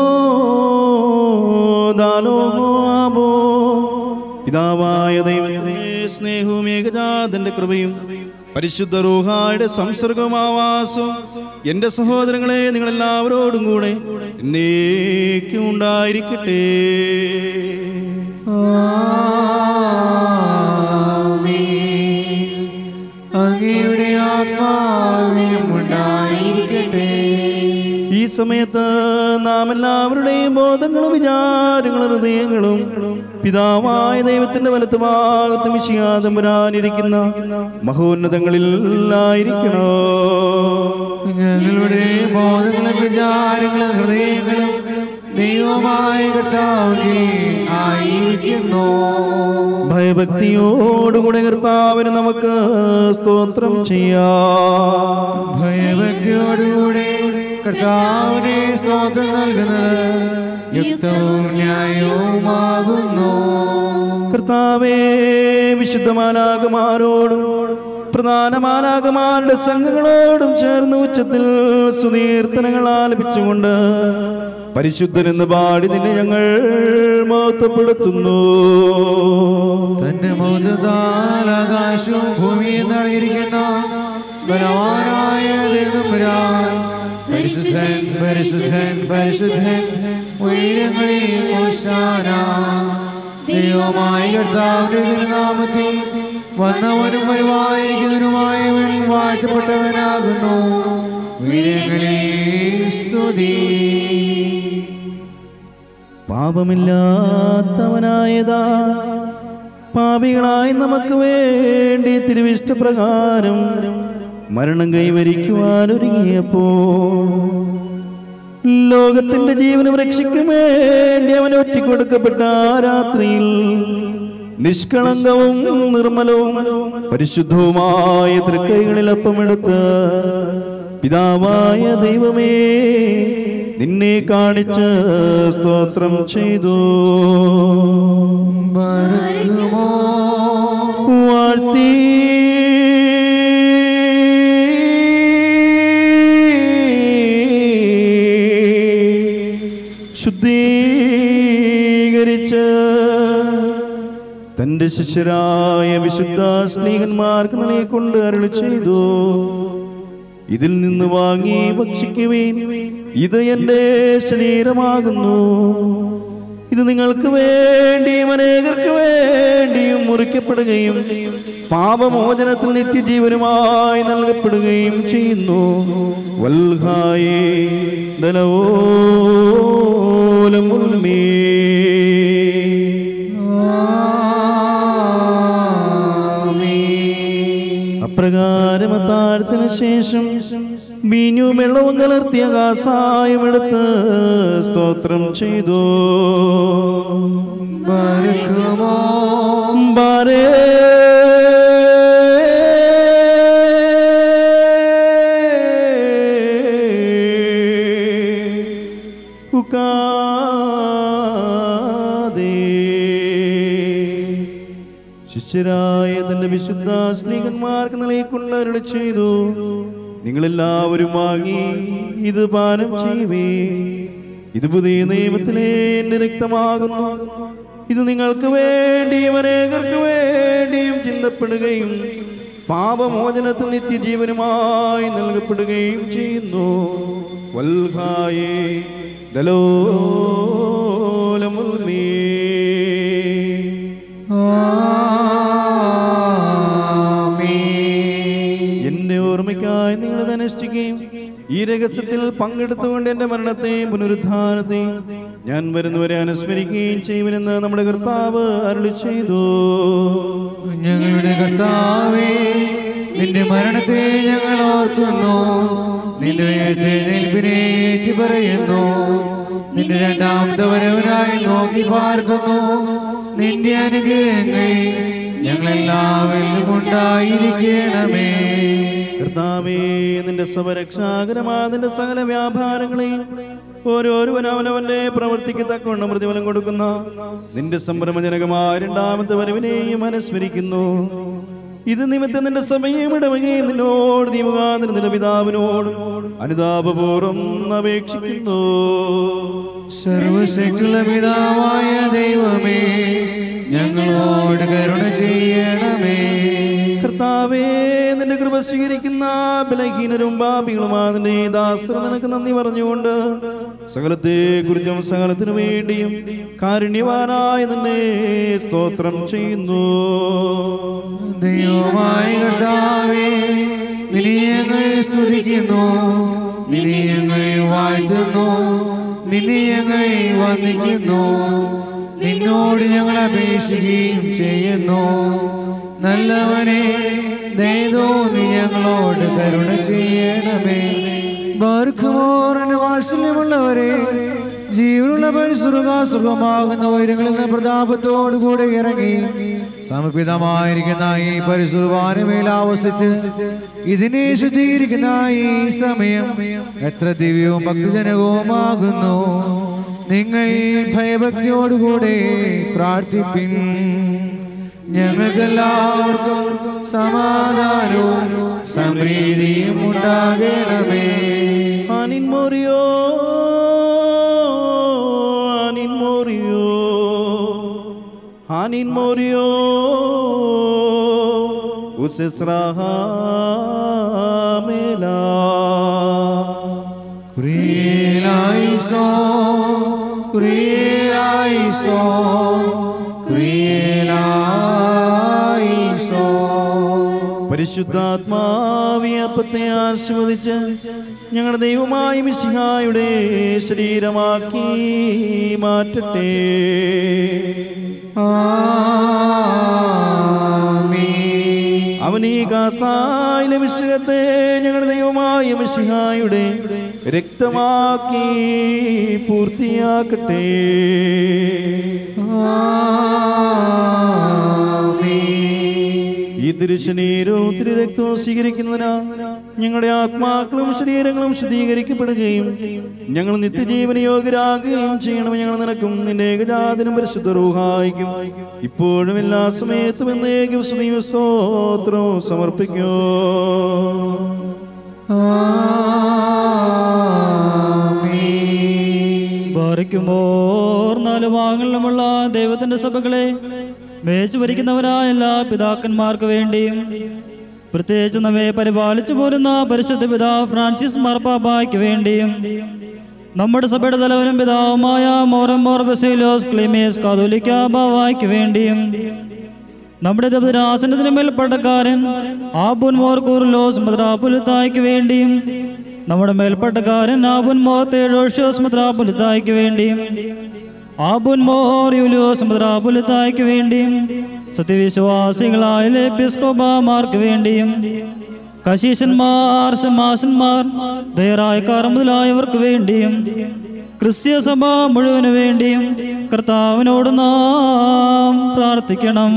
ദാലോബോ പിതാവായ ദൈവത്തിന്റെ സ്നേഹവും ഏകജാതന്റെ കൃപയും പരിശുദ്ധ റൂഹായുടെ സംസർഗവും ആവാസവും എന്റെ സഹോദരങ്ങളെ നിങ്ങൾ എല്ലാവരോടും കൂടെ എന്നേക്കും ഉണ്ടായിരിക്കട്ടെ
അങ്ങയുടെ ആത്മാവിനും ഉണ്ടായിരിക്കട്ടെ
ഈ സമയത്ത് നാം എല്ലാവരുടെയും ബോധങ്ങളും വിചാരങ്ങളും ഹൃദയങ്ങളും പിതാവായ ദൈവത്തിന്റെ വലത്തുഭാഗത്ത് വിശിയാതം വരാനിരിക്കുന്ന മഹോന്നതങ്ങളിൽ ആയിരിക്കണോ
ഞങ്ങളുടെ ബോധങ്ങളും വിചാരങ്ങളും ഹൃദയങ്ങളും ദൈവമായ കർത്താവിൽ ആയിരിക്കുന്നു
ഭയഭക്തിയോടുകൂടെ കർത്താവിന് നമുക്ക് സ്തോത്രം ചെയ്യാം
ഭയഭക്തിയോടുകൂടെ കർത്താവിനെ സ്തോത്രം നൽകുന്നത് യുക്തവും ന്യായവുമാകുന്നു
കർത്താവേ വിശുദ്ധമാലാകുമാരോടും പ്രധാനമാലാകുമാരുടെ സംഘങ്ങളോടും ചേർന്ന് ഉച്ചത്തിൽ സുനീർത്തനങ്ങൾ ആലപിച്ചുകൊണ്ട് പരിശുദ്ധനെന്ന് പാടി നിന്നെ ഞങ്ങൾ മഹത്വപ്പെടുത്തുന്നു
തന്റെ മൗതത്താൽ ആകാശവും ഭൂമിയും നിറയിരിക്കുന്ന ബലവാനായ ദൈവപുരാൻ പരിശുദ്ധൻ പരിശുദ്ധൻ പരിശുദ്ധൻ ഉയരങ്ങളിൽ ഓശാന ദൈവമായ കർത്താവിന്റെ തിരുനാമത്തിൽ വന്നവനും വരുവായിരിക്കുന്നവനുമായവൻ വാഴ്ത്തപ്പെട്ടവനാകുന്നു ഉയരങ്ങളിൽ സ്തുതി
പാപമില്ലാത്തവനായതാ പാപികളായി നമുക്ക് വേണ്ടി തിരുവിഷ്ടപ്രകാരം മരണം കൈവരിക്കുവാൻ ഒരുങ്ങിയപ്പോ ലോകത്തിന്റെ ജീവനും രക്ഷയ്ക്കും വേണ്ടി അവൻ ഒറ്റിക്കൊടുക്കപ്പെട്ട ആ രാത്രിയിൽ നിഷ്കളങ്കവും നിർമ്മലവും പരിശുദ്ധവുമായ തൃക്കൈകളിൽ ഒപ്പമെടുത്ത് പിതാവായ ദൈവമേ നിന്നെ കാണിച്ച് സ്തോത്രം ചെയ്തു
മറക്കുമോ
വാഴ്ത്തി ശുദ്ധീകരിച്ച് തന്റെ ശിഷ്യരായ വിശുദ്ധ സ്നേഹന്മാർക്ക് നൽകിക്കൊണ്ട് അരുളി ചെയ്തു ഇതിൽ നിന്ന് വാങ്ങി ഭക്ഷിക്കുവേൻ ഇത് എന്റെ ശരീരമാകുന്നു ഇത് നിങ്ങൾക്ക് വേണ്ടിയും അനേകർക്ക് വേണ്ടിയും മുറിക്കപ്പെടുകയും പാപമോചനത്തിൽ നിത്യജീവനുമായി നൽകപ്പെടുകയും ചെയ്യുന്നു വൽഹായേ ദലവോലം ഉൽമേ. അപ്രകാരം അത്താഴത്തിന് ശേഷം മീനും വെള്ളവും കലർത്തിയ കാസായം എടുത്ത് സ്തോത്രം ചെയ്തു
മറക്കുമോ
ബാരേ ഉക്കാദേ. ശിഷ്യരായ തന്റെ വിശുദ്ധ സ്ത്രീകന്മാർക്ക് നൽകിക്കൊണ്ട് അരുളി ചെയ്തു നിങ്ങളെല്ലാവരും വാങ്ങി ഇത് പാനം ചെയ്യുവേ ഇത് പുതിയ നിയമത്തിലെ എന്റെ രക്തമാകുന്നു ഇത് നിങ്ങൾക്ക് വേണ്ടിയും അനേകർക്ക് വേണ്ടിയും ചിന്തപ്പെടുകയും പാപമോചനത്തിൽ നിത്യജീവനുമായി നൽകപ്പെടുകയും ചെയ്യുന്നു വൽഹായേ ദലോലമുൽമീ എന്റെ ഓർമ്മയ്ക്കായി നിങ്ങൾ ഇത് അനുഷ്ഠിക്കുകയും ഈ രഹസ്യത്തിൽ പങ്കെടുത്തുകൊണ്ട് എന്റെ മരണത്തെയും പുനരുദ്ധാനത്തെയും ഞാൻ വരുന്നവരെ അനുസ്മരിക്കുകയും ചെയ്യുമെന്ന് നമ്മുടെ കർത്താവ് അരുളി ചെയ്തു
ഞങ്ങളുടെ കർത്താവേ നിന്റെ മരണത്തെ ഞങ്ങൾ ഓർക്കുന്നു നിന്റെ ഉയർത്തെഴുന്നേൽപ്പിനെ ഏറ്റി പറയുന്നു നിന്റെ രണ്ടാമത്തെ വരവനായി നോക്കി പാർക്കുന്നു നിന്റെ അനുഗ്രഹങ്ങൾ ഞങ്ങളെല്ലാവരിലും ഉണ്ടായിരിക്കണമേ
കർത്താവേ നിന്റെ സവരക്ഷാകരമായ നിന്റെ സകല വ്യാപാരങ്ങളെയും ഓരോരുവൻ അവനവന്റെ പ്രവൃത്തിക്ക് തക്കൊണ്ട് പ്രതിഫലം കൊടുക്കുന്ന നിന്റെ സംഭ്രമജനകമായ രണ്ടാമത്തെ വരവിനെയും അനുസ്മരിക്കുന്നു ഇത് നിമിത്തം നിന്റെ സമയം ഇടവകയും നിന്നോട് ദീപകാന്തരം നിന്റെ പിതാവിനോടും അനുതാപപൂർവം അപേക്ഷിക്കുന്നു
സർവശക്തിയുള്ള പിതാവായ ദൈവമേ ഞങ്ങളോട് കരുണ ചെയ്യണമേ
കർത്താവേ നിന്റെ കൃപ സ്വീകരിക്കുന്ന ബലഹീനരും പാപികളുമാ നിന്റെ ദാസർ നിനക്ക് നന്ദി പറഞ്ഞുകൊണ്ട് സകലത്തെ കുറിച്ചും സകലത്തിനു വേണ്ടിയും കാരുണ്യവാനായ നിന്നെ സ്തോത്രം ചെയ്യുന്നു
ദൈവമായ കർത്താവേ നിന്നെ ഞങ്ങൾ സ്തുതിക്കുന്നു നിന്നെ ഞങ്ങൾ വാഴ്ത്തുന്നു നിന്നെ ഞങ്ങൾ വന്ദിക്കുന്നു നിന്നോട് ഞങ്ങൾ അപേക്ഷിക്കുകയും ചെയ്യുന്നു നല്ലവനെ ദയതോ നീ ഞങ്ങളോട് കരുണ ചെയ്യണമേ ബാർക്കുമോറിന് വാത്സല്യമുള്ളവരെ ജീവനുള്ള പരിസുഖ സുഖമാകുന്ന ഉയരങ്ങളിൽ നിന്ന് പ്രതാപത്തോടുകൂടെ ഇറങ്ങി സമർപ്പിതമായിരിക്കുന്ന ഈ പരിസുഖാനുമേൽ ആവസിച്ച് ഇതിനെ ശുദ്ധീകരിക്കുന്ന ഈ സമയം എത്ര ദിവ്യവും ഭക്തജനകവുമാകുന്നു നിങ്ങൾ ഭയഭക്തിയോടുകൂടെ പ്രാർത്ഥിപ്പിൻ ഞങ്ങൾക്കെല്ലാവർക്കും സമാധാനവും സമൃദ്ധിയും ഉണ്ടാകണമേ
ആനിൻ മോറിയോ ആനിൻ മോറിയോ ആനിൻ മോറിയോ ഉസ്രാഹാമേലാ
കുറിയേലായിസോ കുറിയേലായിസോ കുറിയേലായിസോ
പരിശുദ്ധാത്മാവിയപ്പത്തെ ആസ്വദിച്ച് ഞങ്ങളുടെ ദൈവമായ മിശിഹായുടെ ശരീരമാക്കി മാറ്റട്ടെ
ആമീൻ
അവൻ ഈ കാസായിലെ വിഷയത്തെ ഞങ്ങളുടെ ദൈവമായ മിശിഹായുടെ രക്തമാക്കി പൂർത്തിയാക്കട്ടെ ഈ തിരുശനീരവും തിരുരക്തവും സ്വീകരിക്കുന്നതിനാ ഞങ്ങളുടെ ആത്മാക്കളും ശരീരങ്ങളും ശുദ്ധീകരിക്കപ്പെടുകയും ഞങ്ങൾ നിത്യജീവന യോഗ്യരാകുകയും ചെയ്യണം ഞങ്ങൾ നിനക്കും നിന്റെ ഏകജാതനും പരിശുദ്ധ റൂഹായിക്കും ഇപ്പോഴും എല്ലാ സമയത്തും എന്നേക്കും സ്തുതിയും സ്തോത്രവും സമർപ്പിക്കൂ
ബാധിക്കുമ്പോൾ നാല് ഭാഗങ്ങളിലുമുള്ള ദൈവത്തിന്റെ സഭകളെ മേച്ചു ഭരിക്കുന്നവരായ എല്ലാ പിതാക്കന്മാർക്ക് വേണ്ടിയും പ്രത്യേകിച്ച് നമ്മെ പരിപാലിച്ചു പോരുന്ന പരിശുദ്ധ പിതാവ് ഫ്രാൻസിസ് മാർപ്പാപ്പായ്ക്ക് വേണ്ടിയും നമ്മുടെ സഭയുടെ തലവനും പിതാവുമായ മോറം മോർ ബസേലോസ് ക്ലിമേസ് കാതോലിക്ക ബാവായ്ക്ക് വേണ്ടിയും നമ്മുടെ ദബ്ദരാസനത്തിന് മേൽപ്പട്ടക്കാരൻ ആബുൻ മോർ കൂർലോസ് മദ്രാപുലിത്തായ്ക്ക് വേണ്ടിയും നമ്മുടെ മേൽപ്പട്ടക്കാരൻ ആബുൻ മോർ തേഴോഷ്യോസ് മദ്രാപുലിത്തായ്ക്ക് വേണ്ടിയും ആബുൻ മോർ യുലിയോസ് മദ്രാപുലിത്തായ്ക്ക് വേണ്ടിയും സത്യവിശ്വാസികളായ ലെപ്പിസ്കോബാമാർക്ക് വേണ്ടിയും കശീശന്മാർ ശമാശന്മാർ ധൈറായക്കാർ മുതലായവർക്ക് വേണ്ടിയും ക്രിസ്ത്യ സഭ മുഴുവന് വേണ്ടിയും കർത്താവിനോട് നാം പ്രാർത്ഥിക്കണം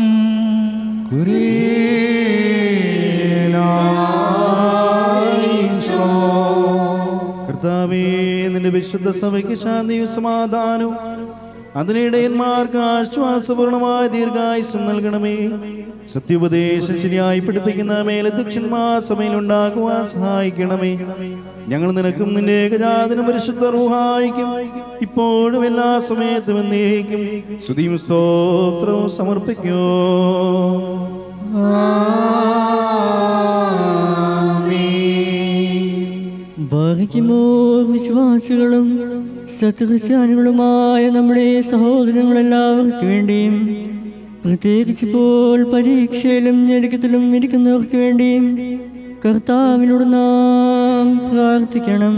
കർത്താവേ നിന്റെ വിശുദ്ധ സഭയ്ക്ക് ശാന്തിയും സമാധാനവും അതിനിടയന്മാർക്ക് ആശ്വാസപൂർണമായ ദീർഘായുസം നൽകണമേ സത്യോപദേശം ശരിയായി പഠിപ്പിക്കുന്ന മേലധ്യക്ഷന്മാർ സഭയിൽ ഉണ്ടാക്കുവാൻ സഹായിക്കണമേ ഞങ്ങൾ നിനക്കും നിന്റെ ഏകജാതനും പരിശുദ്ധ റൂഹായിക്കും ഇപ്പോഴും എല്ലാ സമയത്തും എന്നേക്കും സ്തുതിയും സ്തോത്രവും സമർപ്പിക്കൂ
ഭാഗ്യമോർ വിശ്വാസികളും സത്യക്രിസ്ത്യാനികളുമായ നമ്മുടെ സഹോദരങ്ങളെല്ലാവർക്കു വേണ്ടിയും പ്രത്യേകിച്ച് ഇപ്പോൾ പരീക്ഷയിലും ഞെരുക്കത്തിലും ഇരിക്കുന്നവർക്ക് വേണ്ടിയും കർത്താവിനോട് നാം പ്രാർത്ഥിക്കണം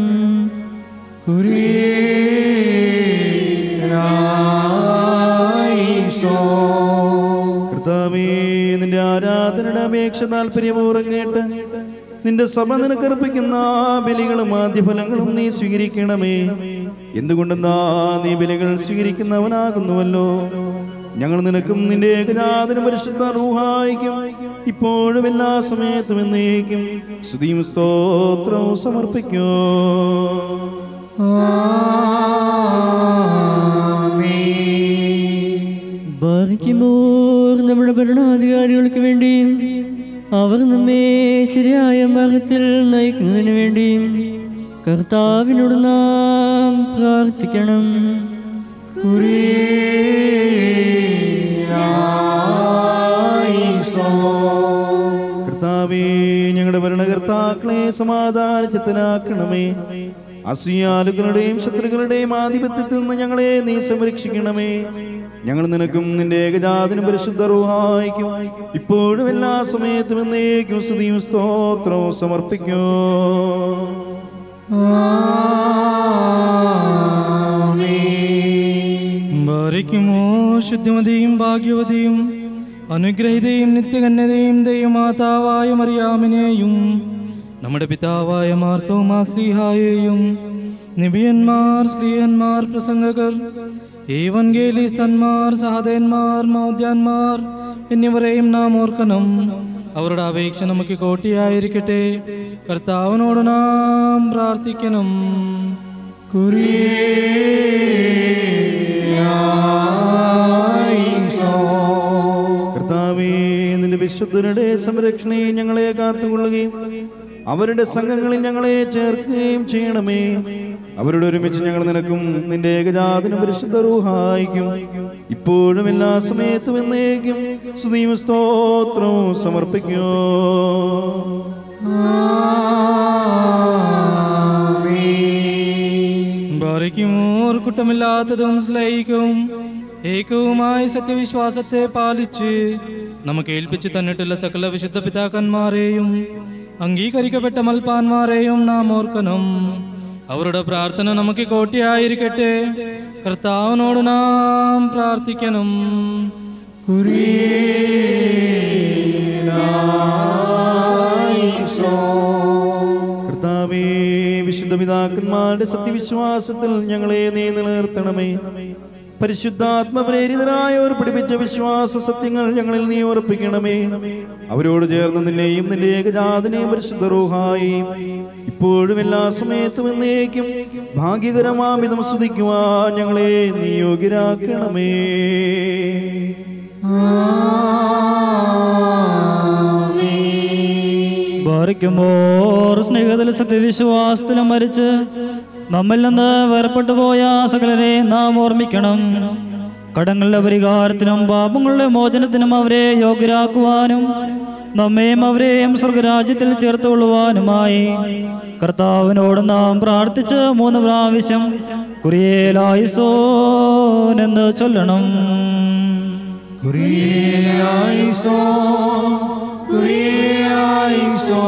കർത്താവേ നിന്റെ ആരാധനയുടെ അപേക്ഷ താല്പര്യപൂർവ്വം കേട്ട് നിന്റെ സഭ നിനക്കർപ്പിക്കുന്ന ബലികളും ആദ്യഫലങ്ങളും നീ സ്വീകരിക്കണമേ എന്തുകൊണ്ടെന്നാ നീ ബലികൾ സ്വീകരിക്കുന്നവനാകുന്നുവല്ലോ ഞങ്ങൾ നിനക്കും നിന്റെ ഏകജാതന പരിശുദ്ധ റൂഹായിക്കും ഇപ്പോഴും എല്ലാ സമയത്തും എന്നേക്കും സ്തുതിയും സ്തോത്രവും സമർപ്പിക്കൂ
ബാധിക്കുമോർ നമ്മുടെ ഭരണാധികാരികൾക്ക് വേണ്ടിയും അവർ നമ്മെ ശരിയായ മാർഗത്തിൽ നയിക്കുന്നതിന് വേണ്ടിയും കർത്താവിനോട് നാം പ്രാർത്ഥിക്കണം
കർത്താവേ ഞങ്ങളുടെ ഭരണകർത്താക്കളെ സമാധാനചിത്തനാക്കണമേ അസൂയാലുക്കളുടെയും ശത്രുക്കളുടെയും ആധിപത്യത്തിൽ നിന്ന് ഞങ്ങളെ നീ സംരക്ഷിക്കണമേ ഞങ്ങൾ നിനക്കും നിന്റെ ഏകജാതിനും പരിശുദ്ധ റൂഹായിക്കും ഇപ്പോഴും എല്ലാ സമയത്തും എന്നേക്കും സ്തുതിയും സ്തോത്രവും സമർപ്പിക്കൂ
ബാരിക്കുമോ ശുദ്ധിമതിയും ഭാഗ്യവതിയും അനുഗ്രഹിതയും നിത്യകന്യതയും ദൈവമാതാവായ മറിയാമിനെയും നമ്മുടെ പിതാവായ മാർത്തോമാ സ്ലീഹായെയും നിബിയന്മാർ സ്ലീഹന്മാർ പ്രസംഗകർ ഏവൻഗേലിസ്തന്മാർ സഹദേന്മാർ മൗദ്യാന്മാർ എന്നിവരെയും നാം ഓർക്കണം അവരുടെ അപേക്ഷ നമുക്ക് കോട്ടിയായിരിക്കട്ടെ കർത്താവിനോട് നാം പ്രാർത്ഥിക്കണം
കർത്താവേ നിന്റെ വിശുദ്ധരുടെ സംരക്ഷണയെ ഞങ്ങളെ കാത്തുകൊള്ളുകയും അവരുടെ സംഘങ്ങളിൽ ഞങ്ങളെ ചേർക്കുകയും ചെയ്യണമേ അവരുടെ ഒരുമിച്ച് ഞങ്ങൾ നിനക്കും നിന്റെ ഏകജാതിനും പരിശുദ്ധ റൂഹായിക്കും ഇപ്പോഴും എല്ലാ സമയത്തും എന്നേക്കും സ്തുതിയും സ്തോത്രവും സമർപ്പിക്കൂ
ബാരയ്ക്കുമോർ കുറ്റമില്ലാത്തതും സ്ലൈകവും ഏകവുമായ സത്യവിശ്വാസത്തെ പാലിച്ച് നമുക്ക് ഏൽപ്പിച്ചു തന്നിട്ടുള്ള സകല വിശുദ്ധ പിതാക്കന്മാരെയും അംഗീകരിക്കപ്പെട്ട മൽപ്പാന്മാരെയും നാം ഓർക്കണം അവരുടെ പ്രാർത്ഥന നമുക്ക് കോട്ടിയായിരിക്കട്ടെ കർത്താവിനോട് നാം പ്രാർത്ഥിക്കണം
കർത്താവേ വിശുദ്ധ പിതാക്കന്മാരുടെ സത്യവിശ്വാസത്തിൽ ഞങ്ങളെ നീ നിലനിർത്തണമേ പരിശുദ്ധാത്മപ്രേരിതരായവർ പഠിപ്പിച്ച വിശ്വാസ സത്യങ്ങൾ ഞങ്ങളിൽ നീ ഉറപ്പിക്കണമേ അവരോട് ചേർന്ന് നിന്നെയും നിന്റെ ഏകജാതനെയും പരിശുദ്ധ റൂഹായും ഇപ്പോഴും എല്ലാ സമയത്തും എന്നേക്കും ഭാഗ്യകരമാമിതം സ്തുതിക്കുവാൻ ഞങ്ങളെ നീ യോഗ്യരാക്കണമേ
ബാധിക്കുമ്പോൾ സ്നേഹത്തിലും സത്യവിശ്വാസത്തിലും മരിച്ച് നമ്മിൽ നിന്ന് വേർപെട്ടു പോയ സകലരെ നാം ഓർമ്മിക്കണം കടങ്ങളുടെ പരിഹാരത്തിനും പാപങ്ങളുടെ മോചനത്തിനും അവരെ യോഗ്യരാക്കുവാനും നമ്മയും അവരെയും സ്വർഗരാജ്യത്തിൽ ചേർത്തുകൊള്ളുവാനുമായി കർത്താവിനോട് നാം പ്രാർത്ഥിച്ച് മൂന്ന് പ്രാവശ്യം കുറിയേലായിസോൻ എന്ന് ചൊല്ലണം
കുരിയേലായിസോ കുരിയേലായിസോ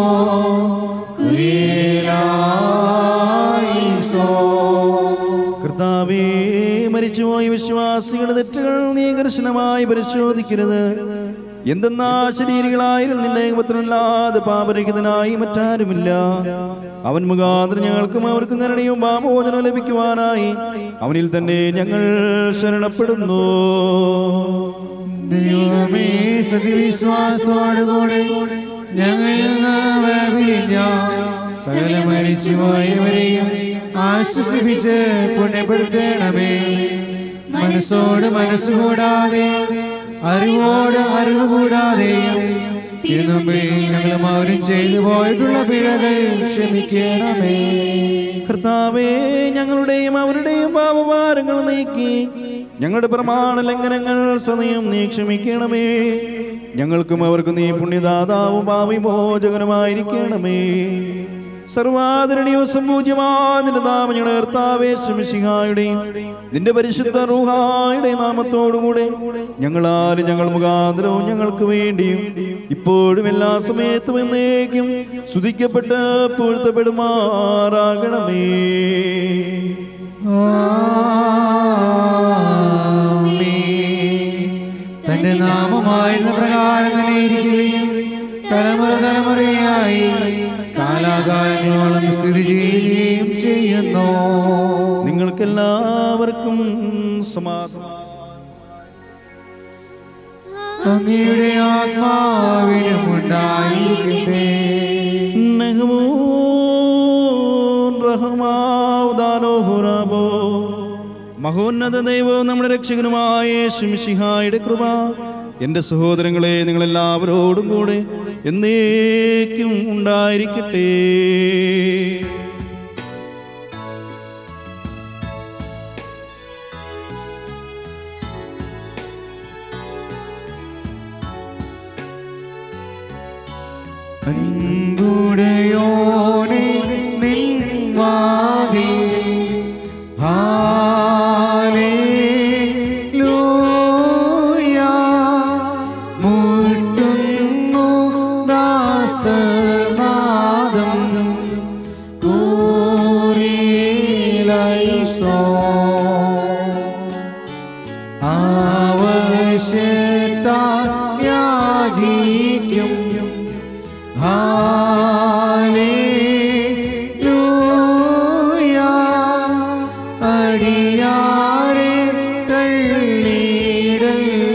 കുരിയേലായിസോ
കർത്താവേ മരിച്ചുപോയ വിശ്വാസികളുടെ തെറ്റുകൾ നീ കർശനമായി പരിശോധിക്കരുത് എന്തെന്നാ ശരീരികളായിരുന്നു നിന്റെ പുത്രനല്ലാതെ പാപരഹിതനായി മറ്റാരുമില്ല അവൻ മുഖാന്തരം ഞങ്ങൾക്കും അവർക്കും കരുണയും പാമോചനം ലഭിക്കുവാനായി അവനിൽ തന്നെ ഞങ്ങൾ ശരണപ്പെടുന്നു
ദൈവമേ സത്യവിശ്വാസത്തോടുകൂടെ ഞങ്ങളിൽ നിന്ന് വേർപിരിഞ്ഞ സകല മരിച്ചുപോയവരെയും ആശ്വസിപ്പിച്ച് പുണ്യപ്പെടുത്തണമേ മനസ്സോട് മനസ്സുകൂടാതെ അറിവോട് അറിവ് കൂടാതെയും തിരുമുമ്പിൽ ഞങ്ങളും അവരും ചെയ്തു പോയിട്ടുള്ള പിഴകൾ ക്ഷമിക്കണമേ
കർത്താവേ ഞങ്ങളുടെയും അവരുടെയും പാപഭാരങ്ങൾ നീക്കി ഞങ്ങളുടെ പ്രമാണ ലംഘനങ്ങൾ സദയം നീ ക്ഷമിക്കണമേ ഞങ്ങൾക്കും അവർക്കും നീ പുണ്യദാതാവും ഭാവിമോചകനുമായിരിക്കണമേ സർവാദരണീയവും സംപൂജ്യമാതിന്റെ നാമം ഞങ്ങളുടെ കർത്താവേശമിഷിഹായുടെയും നിന്റെ പരിശുദ്ധ റൂഹായുടെയും നാമത്തോടുകൂടെ ഞങ്ങളാലും ഞങ്ങൾ മുഖാന്തരവും ഞങ്ങൾക്ക് വേണ്ടിയും ഇപ്പോഴും എല്ലാ സമയത്തും എന്നേക്കും സ്തുതിക്കപ്പെട്ട് പൂഴ്ത്തപ്പെടുമാറാകണമേ
തന്റെ നാമമായിരുന്ന പ്രകാരം തന്നെ ഇരിക്കുകയും തലമുറ തലമുറയായി കാലാകാലങ്ങളോളം സ്ഥിതി ചെയ്യുകയും ചെയ്യുന്നു
നിങ്ങൾക്കെല്ലാവർക്കും സമാധാനം
അങ്ങയുടെ ആത്മാവിനും ഉണ്ടായിരിക്കട്ടെ
നഹ്മൂൻ റഹ്മാവുദാനോ ഹുറാബോ. മഹോന്നത ദൈവവും നമ്മുടെ രക്ഷകനുമായ ശിംഷിഹായുടെ കൃപ എൻ്റെ സഹോദരങ്ങളെ നിങ്ങളെല്ലാവരോടും കൂടെ എന്നേക്കും ഉണ്ടായിരിക്കട്ടെ
അൻപുടയോനെ നിൻവാതിൽ ഹാലേലൂയ മുട്ടുന്നു ദാസനാദം കൂറിയിലൈസോ ആവശ്യത്താ യാചിക്കും ഹാലേലൂയ അടിയാരെ തള്ളിയിടല്ലേ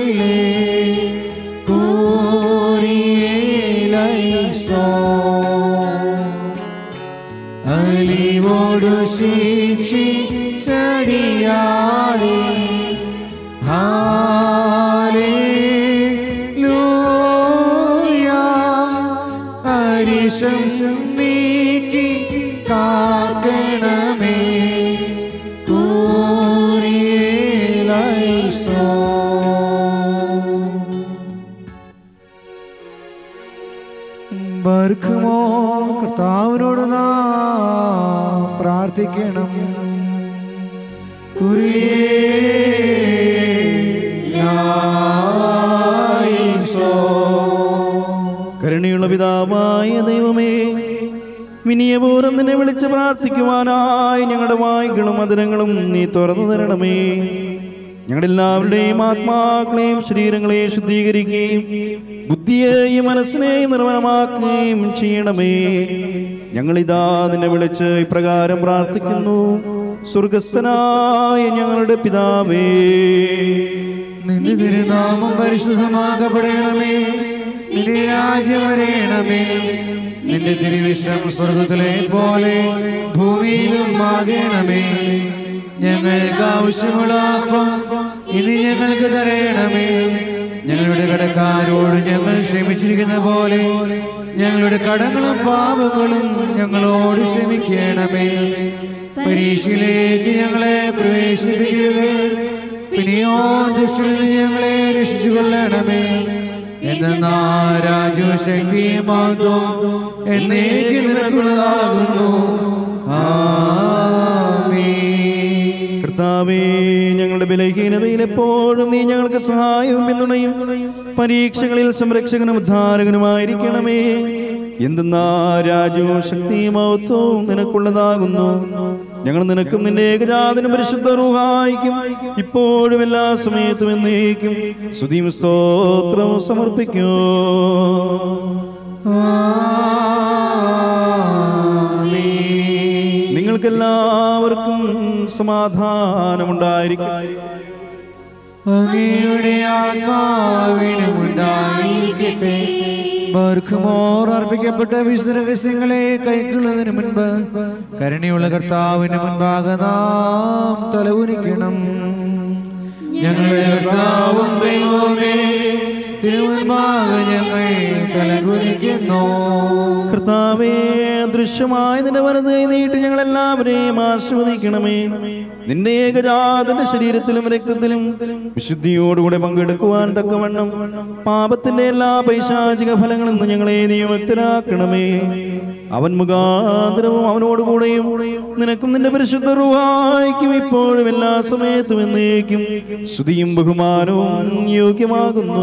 കൂറിയേലൈസോ അലിവോടു ശിക്ഷിച്ചടിയാരെ ഹാലേലൂയ അരിശം നീക്കി കാക്കണമേ കൂറിയേലൈസോ ബർഖുമോ കർത്താവിനോട് നാം പ്രാർത്ഥിക്കണം
കരുണയുള്ള പിതാവായ ദൈവമേ വിനിയപൂർവ്വം നിന്നെ വിളിച്ച് പ്രാർത്ഥിക്കുവാനായി ഞങ്ങളുടെ വായ്കളും മധുരങ്ങളും നീ തുറന്നു തരണമേ ഞങ്ങളുടെ എല്ലാവരുടെയും ആത്മാക്കളെയും ശരീരങ്ങളെയും ശുദ്ധീകരിക്കുകയും ബുദ്ധിയെയും മനസ്സിനെയും നിർമ്മലമാക്കുകയും ചെയ്യണമേ ഞങ്ങളിതാ നിന്നെ വിളിച്ച് ഇപ്രകാരം പ്രാർത്ഥിക്കുന്നു സ്വർഗസ്ഥനായ ഞങ്ങളുടെ പിതാവേ
നിന്റെ തിരുനാമം പരിശുദ്ധമാക്കപ്പെടണമേ നിന്റെ രാജ്യം വരയണമേ നിന്റെ തിരുവിഷം സ്വർഗത്തിലെ പോലെ ഭൂമിയിലും ആകണമേ ഞങ്ങൾക്ക് ആവശ്യമുള്ള അപ്പം ഇനി ഞങ്ങൾക്ക് തരയണമേ ഞങ്ങളുടെ കടക്കാരോട് ഞങ്ങൾ ക്ഷമിച്ചിരിക്കുന്ന പോലെ ഞങ്ങളുടെ കടങ്ങളും പാപങ്ങളും ഞങ്ങളോട് ക്ഷമിക്കണമേ പരീക്ഷയിലേക്ക് ഞങ്ങളെ പ്രവേശിപ്പിക്കരുത് പിന്നെയോ ദുഷ്ടനിൽ നിന്ന് ഞങ്ങളെ രക്ഷിച്ചു കൊള്ളണമേ എന്നാ രാജ്യവും ശക്തിയും മാത്രം എന്നേക്ക് നിനക്കുള്ളതാകുന്നു ആമേൻ
കർത്താവേ ഞങ്ങളുടെ ബലഹീനതയിൽ എപ്പോഴും നീ ഞങ്ങൾക്ക് സഹായവും പിന്തുണയും പരീക്ഷകളിൽ സംരക്ഷകനും ഉദ്ധാരകനുമായിരിക്കണമേ എന്തെന്നാ രാജ്യവും ശക്തിയും മഹത്വവും നിനക്കുള്ളതാകുന്നു ഞങ്ങൾ നിനക്കും നിന്റെ ഏകജാതനും പരിശുദ്ധ റൂഹായിക്കും ഇപ്പോഴും എല്ലാ സമയത്തും എന്നേക്കും സ്തുതിയും സ്തോത്രവും സമർപ്പിക്കൂ നിങ്ങൾക്കെല്ലാവർക്കും സമാധാനമുണ്ടായിരിക്കും
അങ്ങയുടെ ആത്മാവിനും ഉണ്ടായിരിക്കട്ടെ ബർഖുമോർ അർപ്പിക്കപ്പെട്ട വിശ്വരഹസ്യങ്ങളെ കൈക്കൊള്ളുന്നതിന് മുൻപ് കരുണയുള്ള കർത്താവിന് മുൻപാകെ നാം തലകുനിക്കണം ഞങ്ങളുടെ കർത്താവും ദൈവമേ തിരുമുൻപാകെ ഞങ്ങൾ തലകുനിക്കുന്നു
കർത്താവേ അദൃശ്യമായ നിന്റെ വലത് കൈ നീട്ടി ഞങ്ങൾ എല്ലാവരെയും ആശീർവദിക്കണമേ നിന്റെ ഏകജാതന്റെ ശരീരത്തിലും രക്തത്തിലും വിശുദ്ധിയോടുകൂടെ പങ്കെടുക്കുവാൻ തക്കവണ്ണം പാപത്തിന്റെ എല്ലാ പൈശാചിക ഫലങ്ങളിൽ നിന്ന് ഞങ്ങളെ നിയമക്തരാക്കണമേ അവൻ മുഖാന്തരവും അവനോടുകൂടെയും നിനക്കും നിന്റെ പരിശുദ്ധ റുഹായിക്കും ഇപ്പോഴും എല്ലാ സമയത്തും എന്നേക്കും സ്തുതിയും ബഹുമാനവും യോഗ്യമാകുന്നു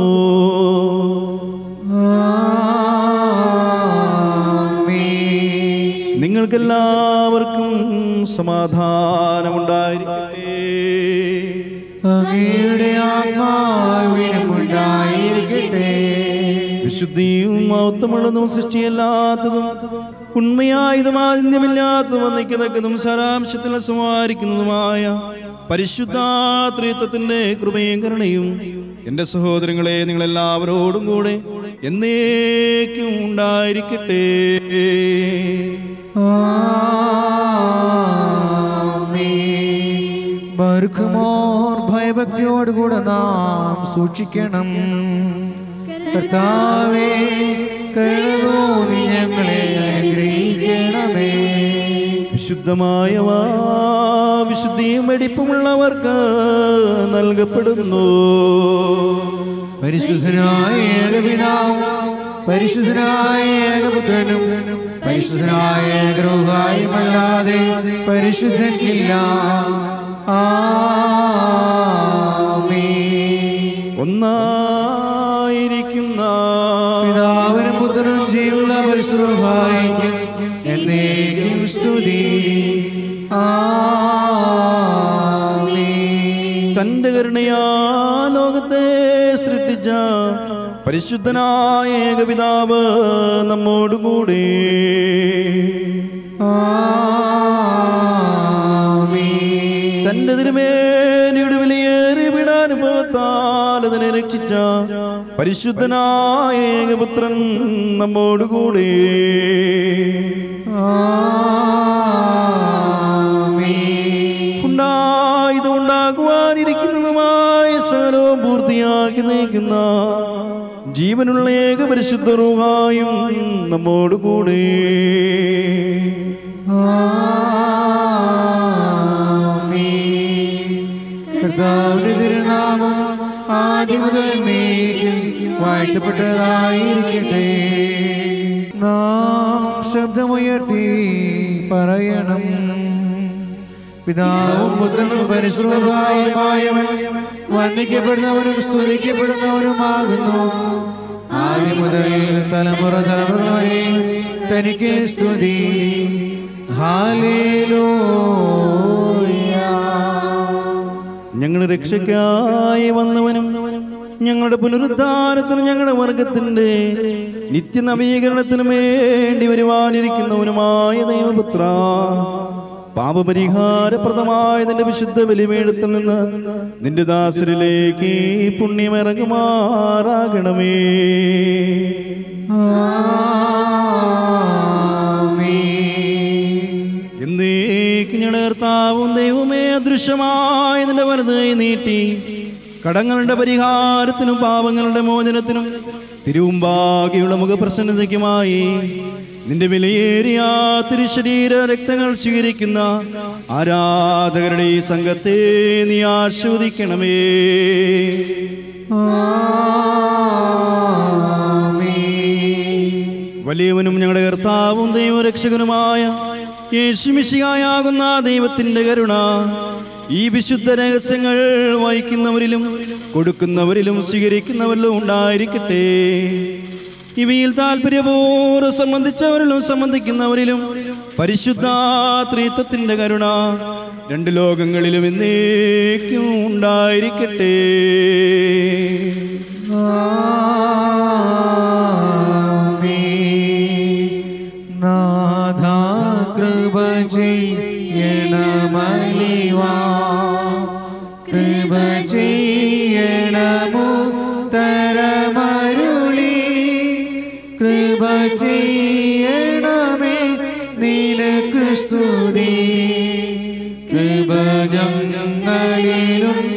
നിങ്ങൾക്കെല്ലാവർക്കും സമാധാനമുണ്ടായിരിക്കട്ടെ
അങ്ങയുടെ ആത്മാവിനും ഉണ്ടായിരിക്കട്ടെ
വിശുദ്ധിയും മഹത്വമുള്ളതും സൃഷ്ടിയല്ലാത്തതും ഉണ്മയായതും ആദിന്യമില്ലാത്തതും വന്നിക്കതക്കതും സാരാംശത്തിൽ സമാരിക്കുന്നതുമായ പരിശുദ്ധാത്രിത്വത്തിന്റെ കൃപയും കരുണയും എന്റെ സഹോദരങ്ങളെ നിങ്ങളെല്ലാവരോടും കൂടെ എന്നേക്കും ഉണ്ടായിരിക്കട്ടെ
ബർക്കുമോർ ഭയഭക്തിയോടുകൂടെ നാം സൂക്ഷിക്കണം കർത്താവേ കരുതോന്നി ഞങ്ങളെ അനുഗ്രഹിക്കണമേ
വിശുദ്ധമായവ വിശുദ്ധിയും വെടിപ്പുമുള്ളവർക്ക് നൽകപ്പെടുന്നു
പരിശുദ്ധനായ ഏകപിതാവും പരിശുദ്ധനായ ഏകപുത്രനും പരിശുദ്ധനായ ഏകരൂഹായുമല്ലാതെ പരിശുദ്ധനില്ല ആമേൻ
ഒന്നായിരിക്കുന്ന
പിതാവിനും പുത്രനും ജീവുള്ള പരിശുദ്ധായിക്കും എന്നേക്കും സ്തുതി ആമേൻ
തന്റെ കരുണയാ ലോകത്തെ സൃഷ്ടിച്ച പരിശുദ്ധനായ ഏകപിതാവ് നമ്മോടുകൂടെ
ആമേൻ
തന്റെ തിരുമേനിയുടെ വിലയേറിയ പീഡാനുഭവത്താൽ അതിനെ രക്ഷിച്ച പരിശുദ്ധനായ ഏകപുത്രൻ നമ്മോടുകൂടെ ഉണ്ടായത് ഉണ്ടാകുവാനിരിക്കുന്നതുമായ സകലവും പൂർത്തിയാക്കി നയിക്കുന്ന ജീവനുള്ള ഏക പരിശുദ്ധ റൂഹായും നമ്മോടുകൂടെ
കർത്താവിന്റെ തിരുനാമം ആദ്യം മുതൽ നീക്കും വാഴ്ത്തപ്പെട്ടതായിരിക്കട്ടെ നാം ശബ്ദമുയർത്തി പറയണം പിതാവും പുത്രനും പരിശ്രമമായവൻ വന്ദിക്കപ്പെടുന്നവരും സ്തുതിക്കപ്പെടുന്നവരുമാകുന്നു ആദ്യം മുതൽ തലമുറ തലമുറ വരെ തനിക്ക് സ്തുതി ഹാലേലൂയ
ഞങ്ങളുടെ രക്ഷയ്ക്കായി വന്നവനും ഞങ്ങളുടെ പുനരുദ്ധാരത്തിന് ഞങ്ങളുടെ വർഗത്തിന്റെ നിത്യനവീകരണത്തിനും വേണ്ടി വരുവാനിരിക്കുന്നവനുമായ ദൈവപുത്ര പാപപരിഹാരപ്രദമായ നിന്റെ വിശുദ്ധ ബലിമേടത്തിൽ നിന്ന് നിന്റെ ദാസരിലേക്ക് ഈ പുണ്യമിറങ്ങുമാറാകണമേ എന്നേക്ക് ഞങ്ങളുടെ കർത്താവും ദൈവമേ അദൃശ്യമായ നിന്റെ വലത് കൈ നീട്ടി കടങ്ങളുടെ പരിഹാരത്തിനും പാപങ്ങളുടെ മോചനത്തിനും തിരുവുമ്പാകിയുള്ള മുഖപ്രസന്നതയ്ക്കുമായി നിന്റെ വിലയേറിയ തിരുശരീര രക്തങ്ങൾ സ്വീകരിക്കുന്ന ആരാധകരുടെ ഈ സംഘത്തെ നീ ആസ്വദിക്കണമേ വലിയവനും ഞങ്ങളുടെ കർത്താവും ദൈവരക്ഷകനുമായ യേശുമിശിയായാകുന്ന ദൈവത്തിന്റെ കരുണ ഈ വിശുദ്ധ രഹസ്യങ്ങൾ വഹിക്കുന്നവരിലും കൊടുക്കുന്നവരിലും സ്വീകരിക്കുന്നവരിലും ഉണ്ടായിരിക്കട്ടെ ഇവയിൽ താല്പര്യപൂർവ്വം സംബന്ധിച്ചവരിലും സംബന്ധിക്കുന്നവരിലും പരിശുദ്ധ ത്രിത്വത്തിന്റെ കരുണ രണ്ട് ലോകങ്ങളിലും എന്നേക്കും ഉണ്ടായിരിക്കട്ടെ
നാഥ കൃപ ചെയ്യണമലിവാ കൃപ ചെയ്യണമു തരമരുളി കൃപ ചെയ്യണമേ നിനക്ക് സ്തുതി കൃപ ഞങ്ങളിലും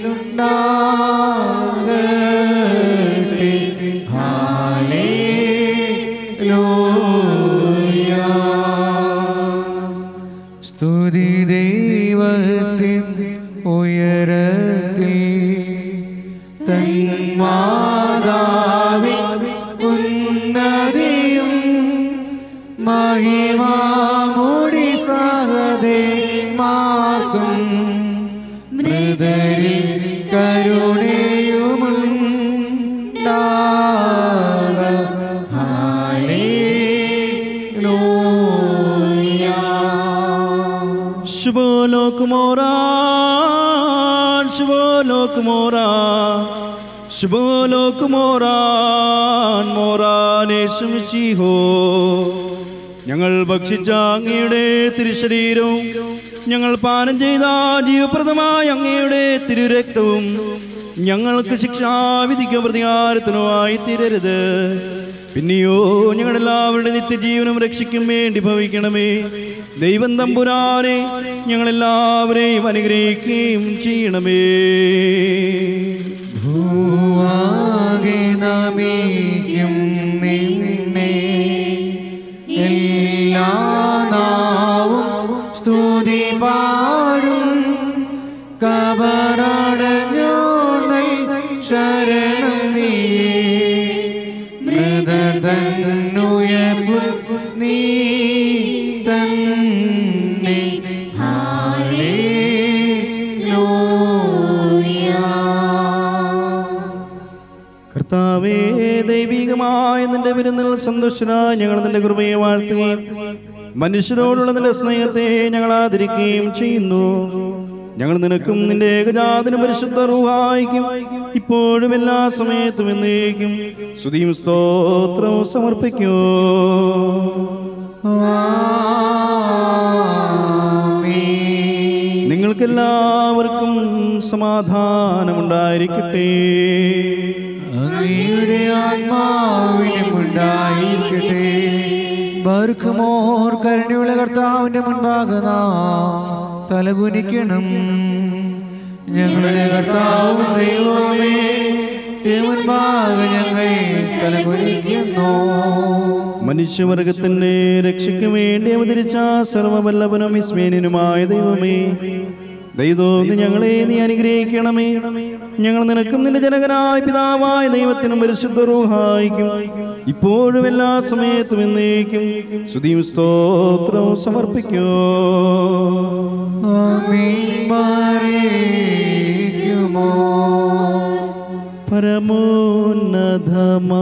ഉണ്ടാകട്ടെ ഹാലേലൂയ മാതാവി ഉന്നതിയും മഹിമാമുടി സഹതേ മാർക്കും മൃദരി കരുണയുമുണ്ടാക ഹാലേലൂയ
ശുഭോലോക് മോറാൻ ശുഭോലോക് മോറാ ശുഭോലോക് മോറാൻ മോറാനേശുമിശിഹോ ഞങ്ങൾ ഭക്ഷിച്ച അങ്ങയുടെ തിരുശരീരവും ഞങ്ങൾ പാനം ചെയ്ത ജീവപ്രദമായ അങ്ങയുടെ തിരുരക്തവും ഞങ്ങൾക്ക് ശിക്ഷാവിധിക്ക് പ്രതികാരത്തിനുമായി തീരരുത് പിന്നെയോ ഞങ്ങളെല്ലാവരുടെ നിത്യജീവനും രക്ഷിക്കും വേണ്ടി ഭവിക്കണമേ ദൈവം തമ്പുരാനെ ഞങ്ങളെല്ലാവരെയും അനുഗ്രഹിക്കുകയും ചെയ്യണമേ
ഭൂവാകെ നമിക്കും നിന്നെ എല്ലാ നാവും സ്തുതി പാടും കബറടഞ്ഞോർന്നൽ ശരണം നീയേ മൃതനുയർപ്പു നീ തന്നെ ഹാലേലൂയ
കർത്താവേ ദൈവികമായ നിന്റെ വിരുന്നിൽ സന്തുഷ്ടരായി ഞങ്ങൾ നിന്റെ കൃപയെ വാഴ്ത്തുകയും മനുഷ്യരോടുള്ള നിന്റെ സ്നേഹത്തെ ഞങ്ങൾ ആദരിക്കുകയും ചെയ്യുന്നു ഞങ്ങൾ നിനക്കും നിന്റെ ഏകജാതിനും പരിശുദ്ധ റൂഹായിക്കും ഇപ്പോഴും എല്ലാ സമയത്തും എന്നേക്കും സ്തുതിയും സ്തോത്രവും സമർപ്പിക്കൂ നിങ്ങൾക്കെല്ലാവർക്കും സമാധാനമുണ്ടായിരിക്കട്ടെ
അങ്ങയുടെ ആത്മാവിനും ഉണ്ടായിരിക്കട്ടെ ബർഖമോർ കരുണയുള്ള കർത്താവിന്റെ മുൻപാകെ നാം തലകുനിക്കണം ഞങ്ങളുടെ കർത്താവും ദൈവമേ തിരുമുൻപാകെ ഞങ്ങൾ തലകുനിക്കുന്നു
മനുഷ്യവർഗത്തിന്റെ രക്ഷയ്ക്ക് വേണ്ടി അവതരിച്ച സർവവല്ലഭനും വിസ്മേനുമായ ദൈവമേ ദൈവോന്ന് ഞങ്ങളെ നീ അനുഗ്രഹിക്കണമേ ഞങ്ങൾ നിനക്കും നിന്റെ ജനകനായ പിതാവായ ദൈവത്തിനും പരിശുദ്ധ റൂഹായിക്കും ഇപ്പോഴും എല്ലാ സമയത്തും എന്നേക്കും സ്തുതിയും സ്തോത്രവും സമർപ്പിക്കൂ
ആമീൻ മാറിക്കുമോ
പരമോന്നതമാ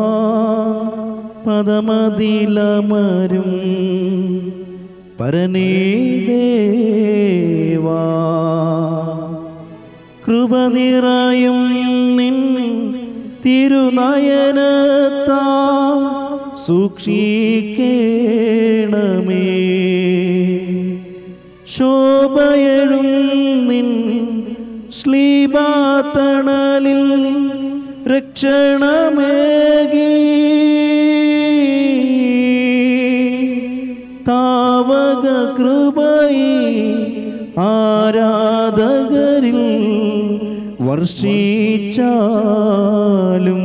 പദമതിലമരും പരനേ ദേവാ കൃപ നിറയും നിൻ തിരുനയനത്താ സൂക്ഷിക്കേണമേ ശോഭയഴും നിൻ ശ്ലീപാതണലിൽ രക്ഷണമേകി താവക കൃപയി ആരാധകരിൽ വർഷിച്ചാലും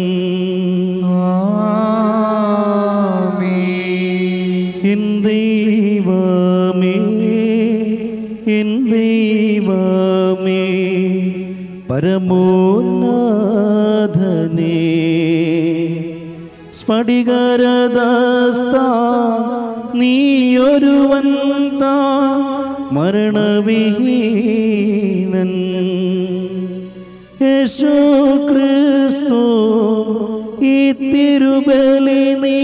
എൻ ദൈവമേ എൻ ദൈവമേ പരമോന്നതനേ സ്ഫടികരദസ്ത നീയൊരുവൻ താ മരണവിഹീനൻ യേശു ക്രിസ്തു ഈ തിരുബലി നീ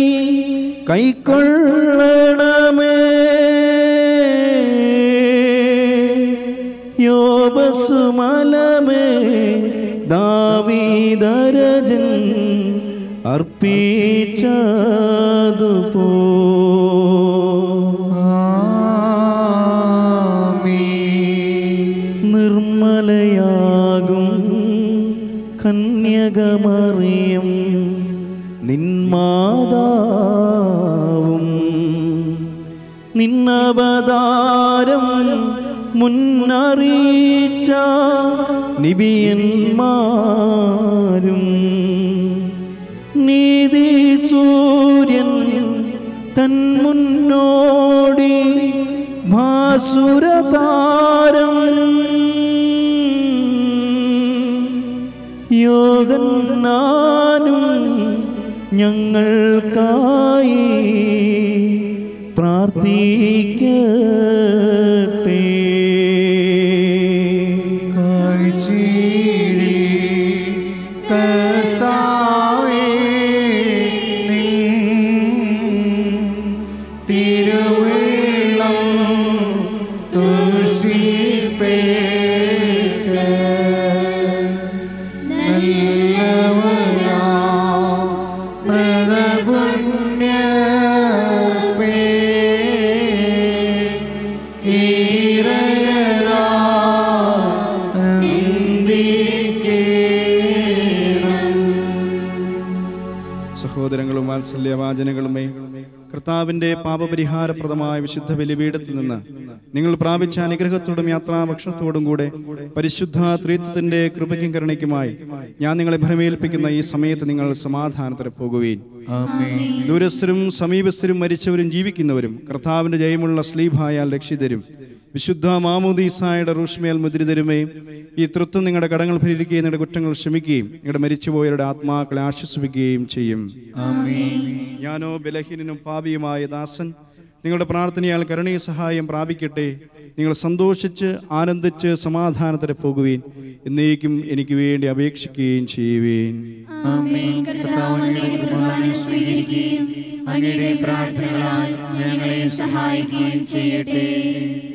കൈക്കൊള്ളണമേ യോബസുമലമേ ദാവീദരജൻ അർപ്പിച്ചതുപോ നിർമ്മലയാകും കന്യകമറിയം നിന്മാതാവും നിന്നവതാരം മുന്നറിയിച്ച നിബിയന്മാരും നീതി സൂര്യൻ തൻ മുന്നോടി ഭാസുരതാരം യോഗൻ ഞങ്ങൾക്കായി പ്രാർത്ഥിക്കട്ടെ
കാഴ്ചയിലെ കർത്താവേ, നിൻ തിരുവുള്ളം തുഷ്ടിപ്പേട്ട് നല്ലവരാ മൃതപുണ്യപേ ഈരയരാ
സഹോദരങ്ങളും വാത്സല്യവാചനങ്ങളുമേ കർത്താവിന്റെ പാപപരിഹാരപ്രദമായ വിശുദ്ധ ബലിപീഠത്തിൽ നിന്ന് നിങ്ങൾ പ്രാപിച്ച അനുഗ്രഹത്തോടും യാത്രാഭക്ഷണത്തോടും കൂടെ പരിശുദ്ധ ത്രിത്വത്തിന്റെ കൃപയ്ക്കും കരുണയ്ക്കുമായി ഞാൻ നിങ്ങളെ ഭരമേൽപ്പിക്കുന്ന ഈ സമയത്ത് നിങ്ങൾ സമാധാനത്തിന് പോകുകയും ദൂരസ്ഥരും സമീപസ്ഥരും മരിച്ചവരും ജീവിക്കുന്നവരും കർത്താവിന്റെ ജയമുള്ള സ്ലീഭായാൽ രക്ഷിതരും വിശുദ്ധ മാമോദീസായുടെ റൂഷ്മേൽ മുദ്രിതരുമേ ഈ തൃത്വം നിങ്ങളുടെ കടങ്ങൾ ഭരിക്കുകയും നിങ്ങളുടെ കുറ്റങ്ങൾ ക്ഷമിക്കുകയും നിങ്ങളുടെ മരിച്ചുപോയവരുടെ ആത്മാക്കളെ ആശ്വസിപ്പിക്കുകയും ചെയ്യും ഞാനോ ബലഹീനനും പാപിയുമായ ദാസൻ നിങ്ങളുടെ പ്രാർത്ഥനയാൽ കരുണീയ സഹായം പ്രാപിക്കട്ടെ നിങ്ങൾ സന്തോഷിച്ച് ആനന്ദിച്ച് സമാധാനത്തിന് പോകുകയും എന്നേക്കും എനിക്ക് വേണ്ടി അപേക്ഷിക്കുകയും ചെയ്യുവേൻ
ആമേൻ കർത്താവ് അങ്ങയുടെ കുർബാന സ്വീകരിക്കുകയും അങ്ങയുടെ പ്രാർത്ഥനകളാൽ ഞങ്ങളെ സഹായിക്കുകയും ചെയ്യട്ടെ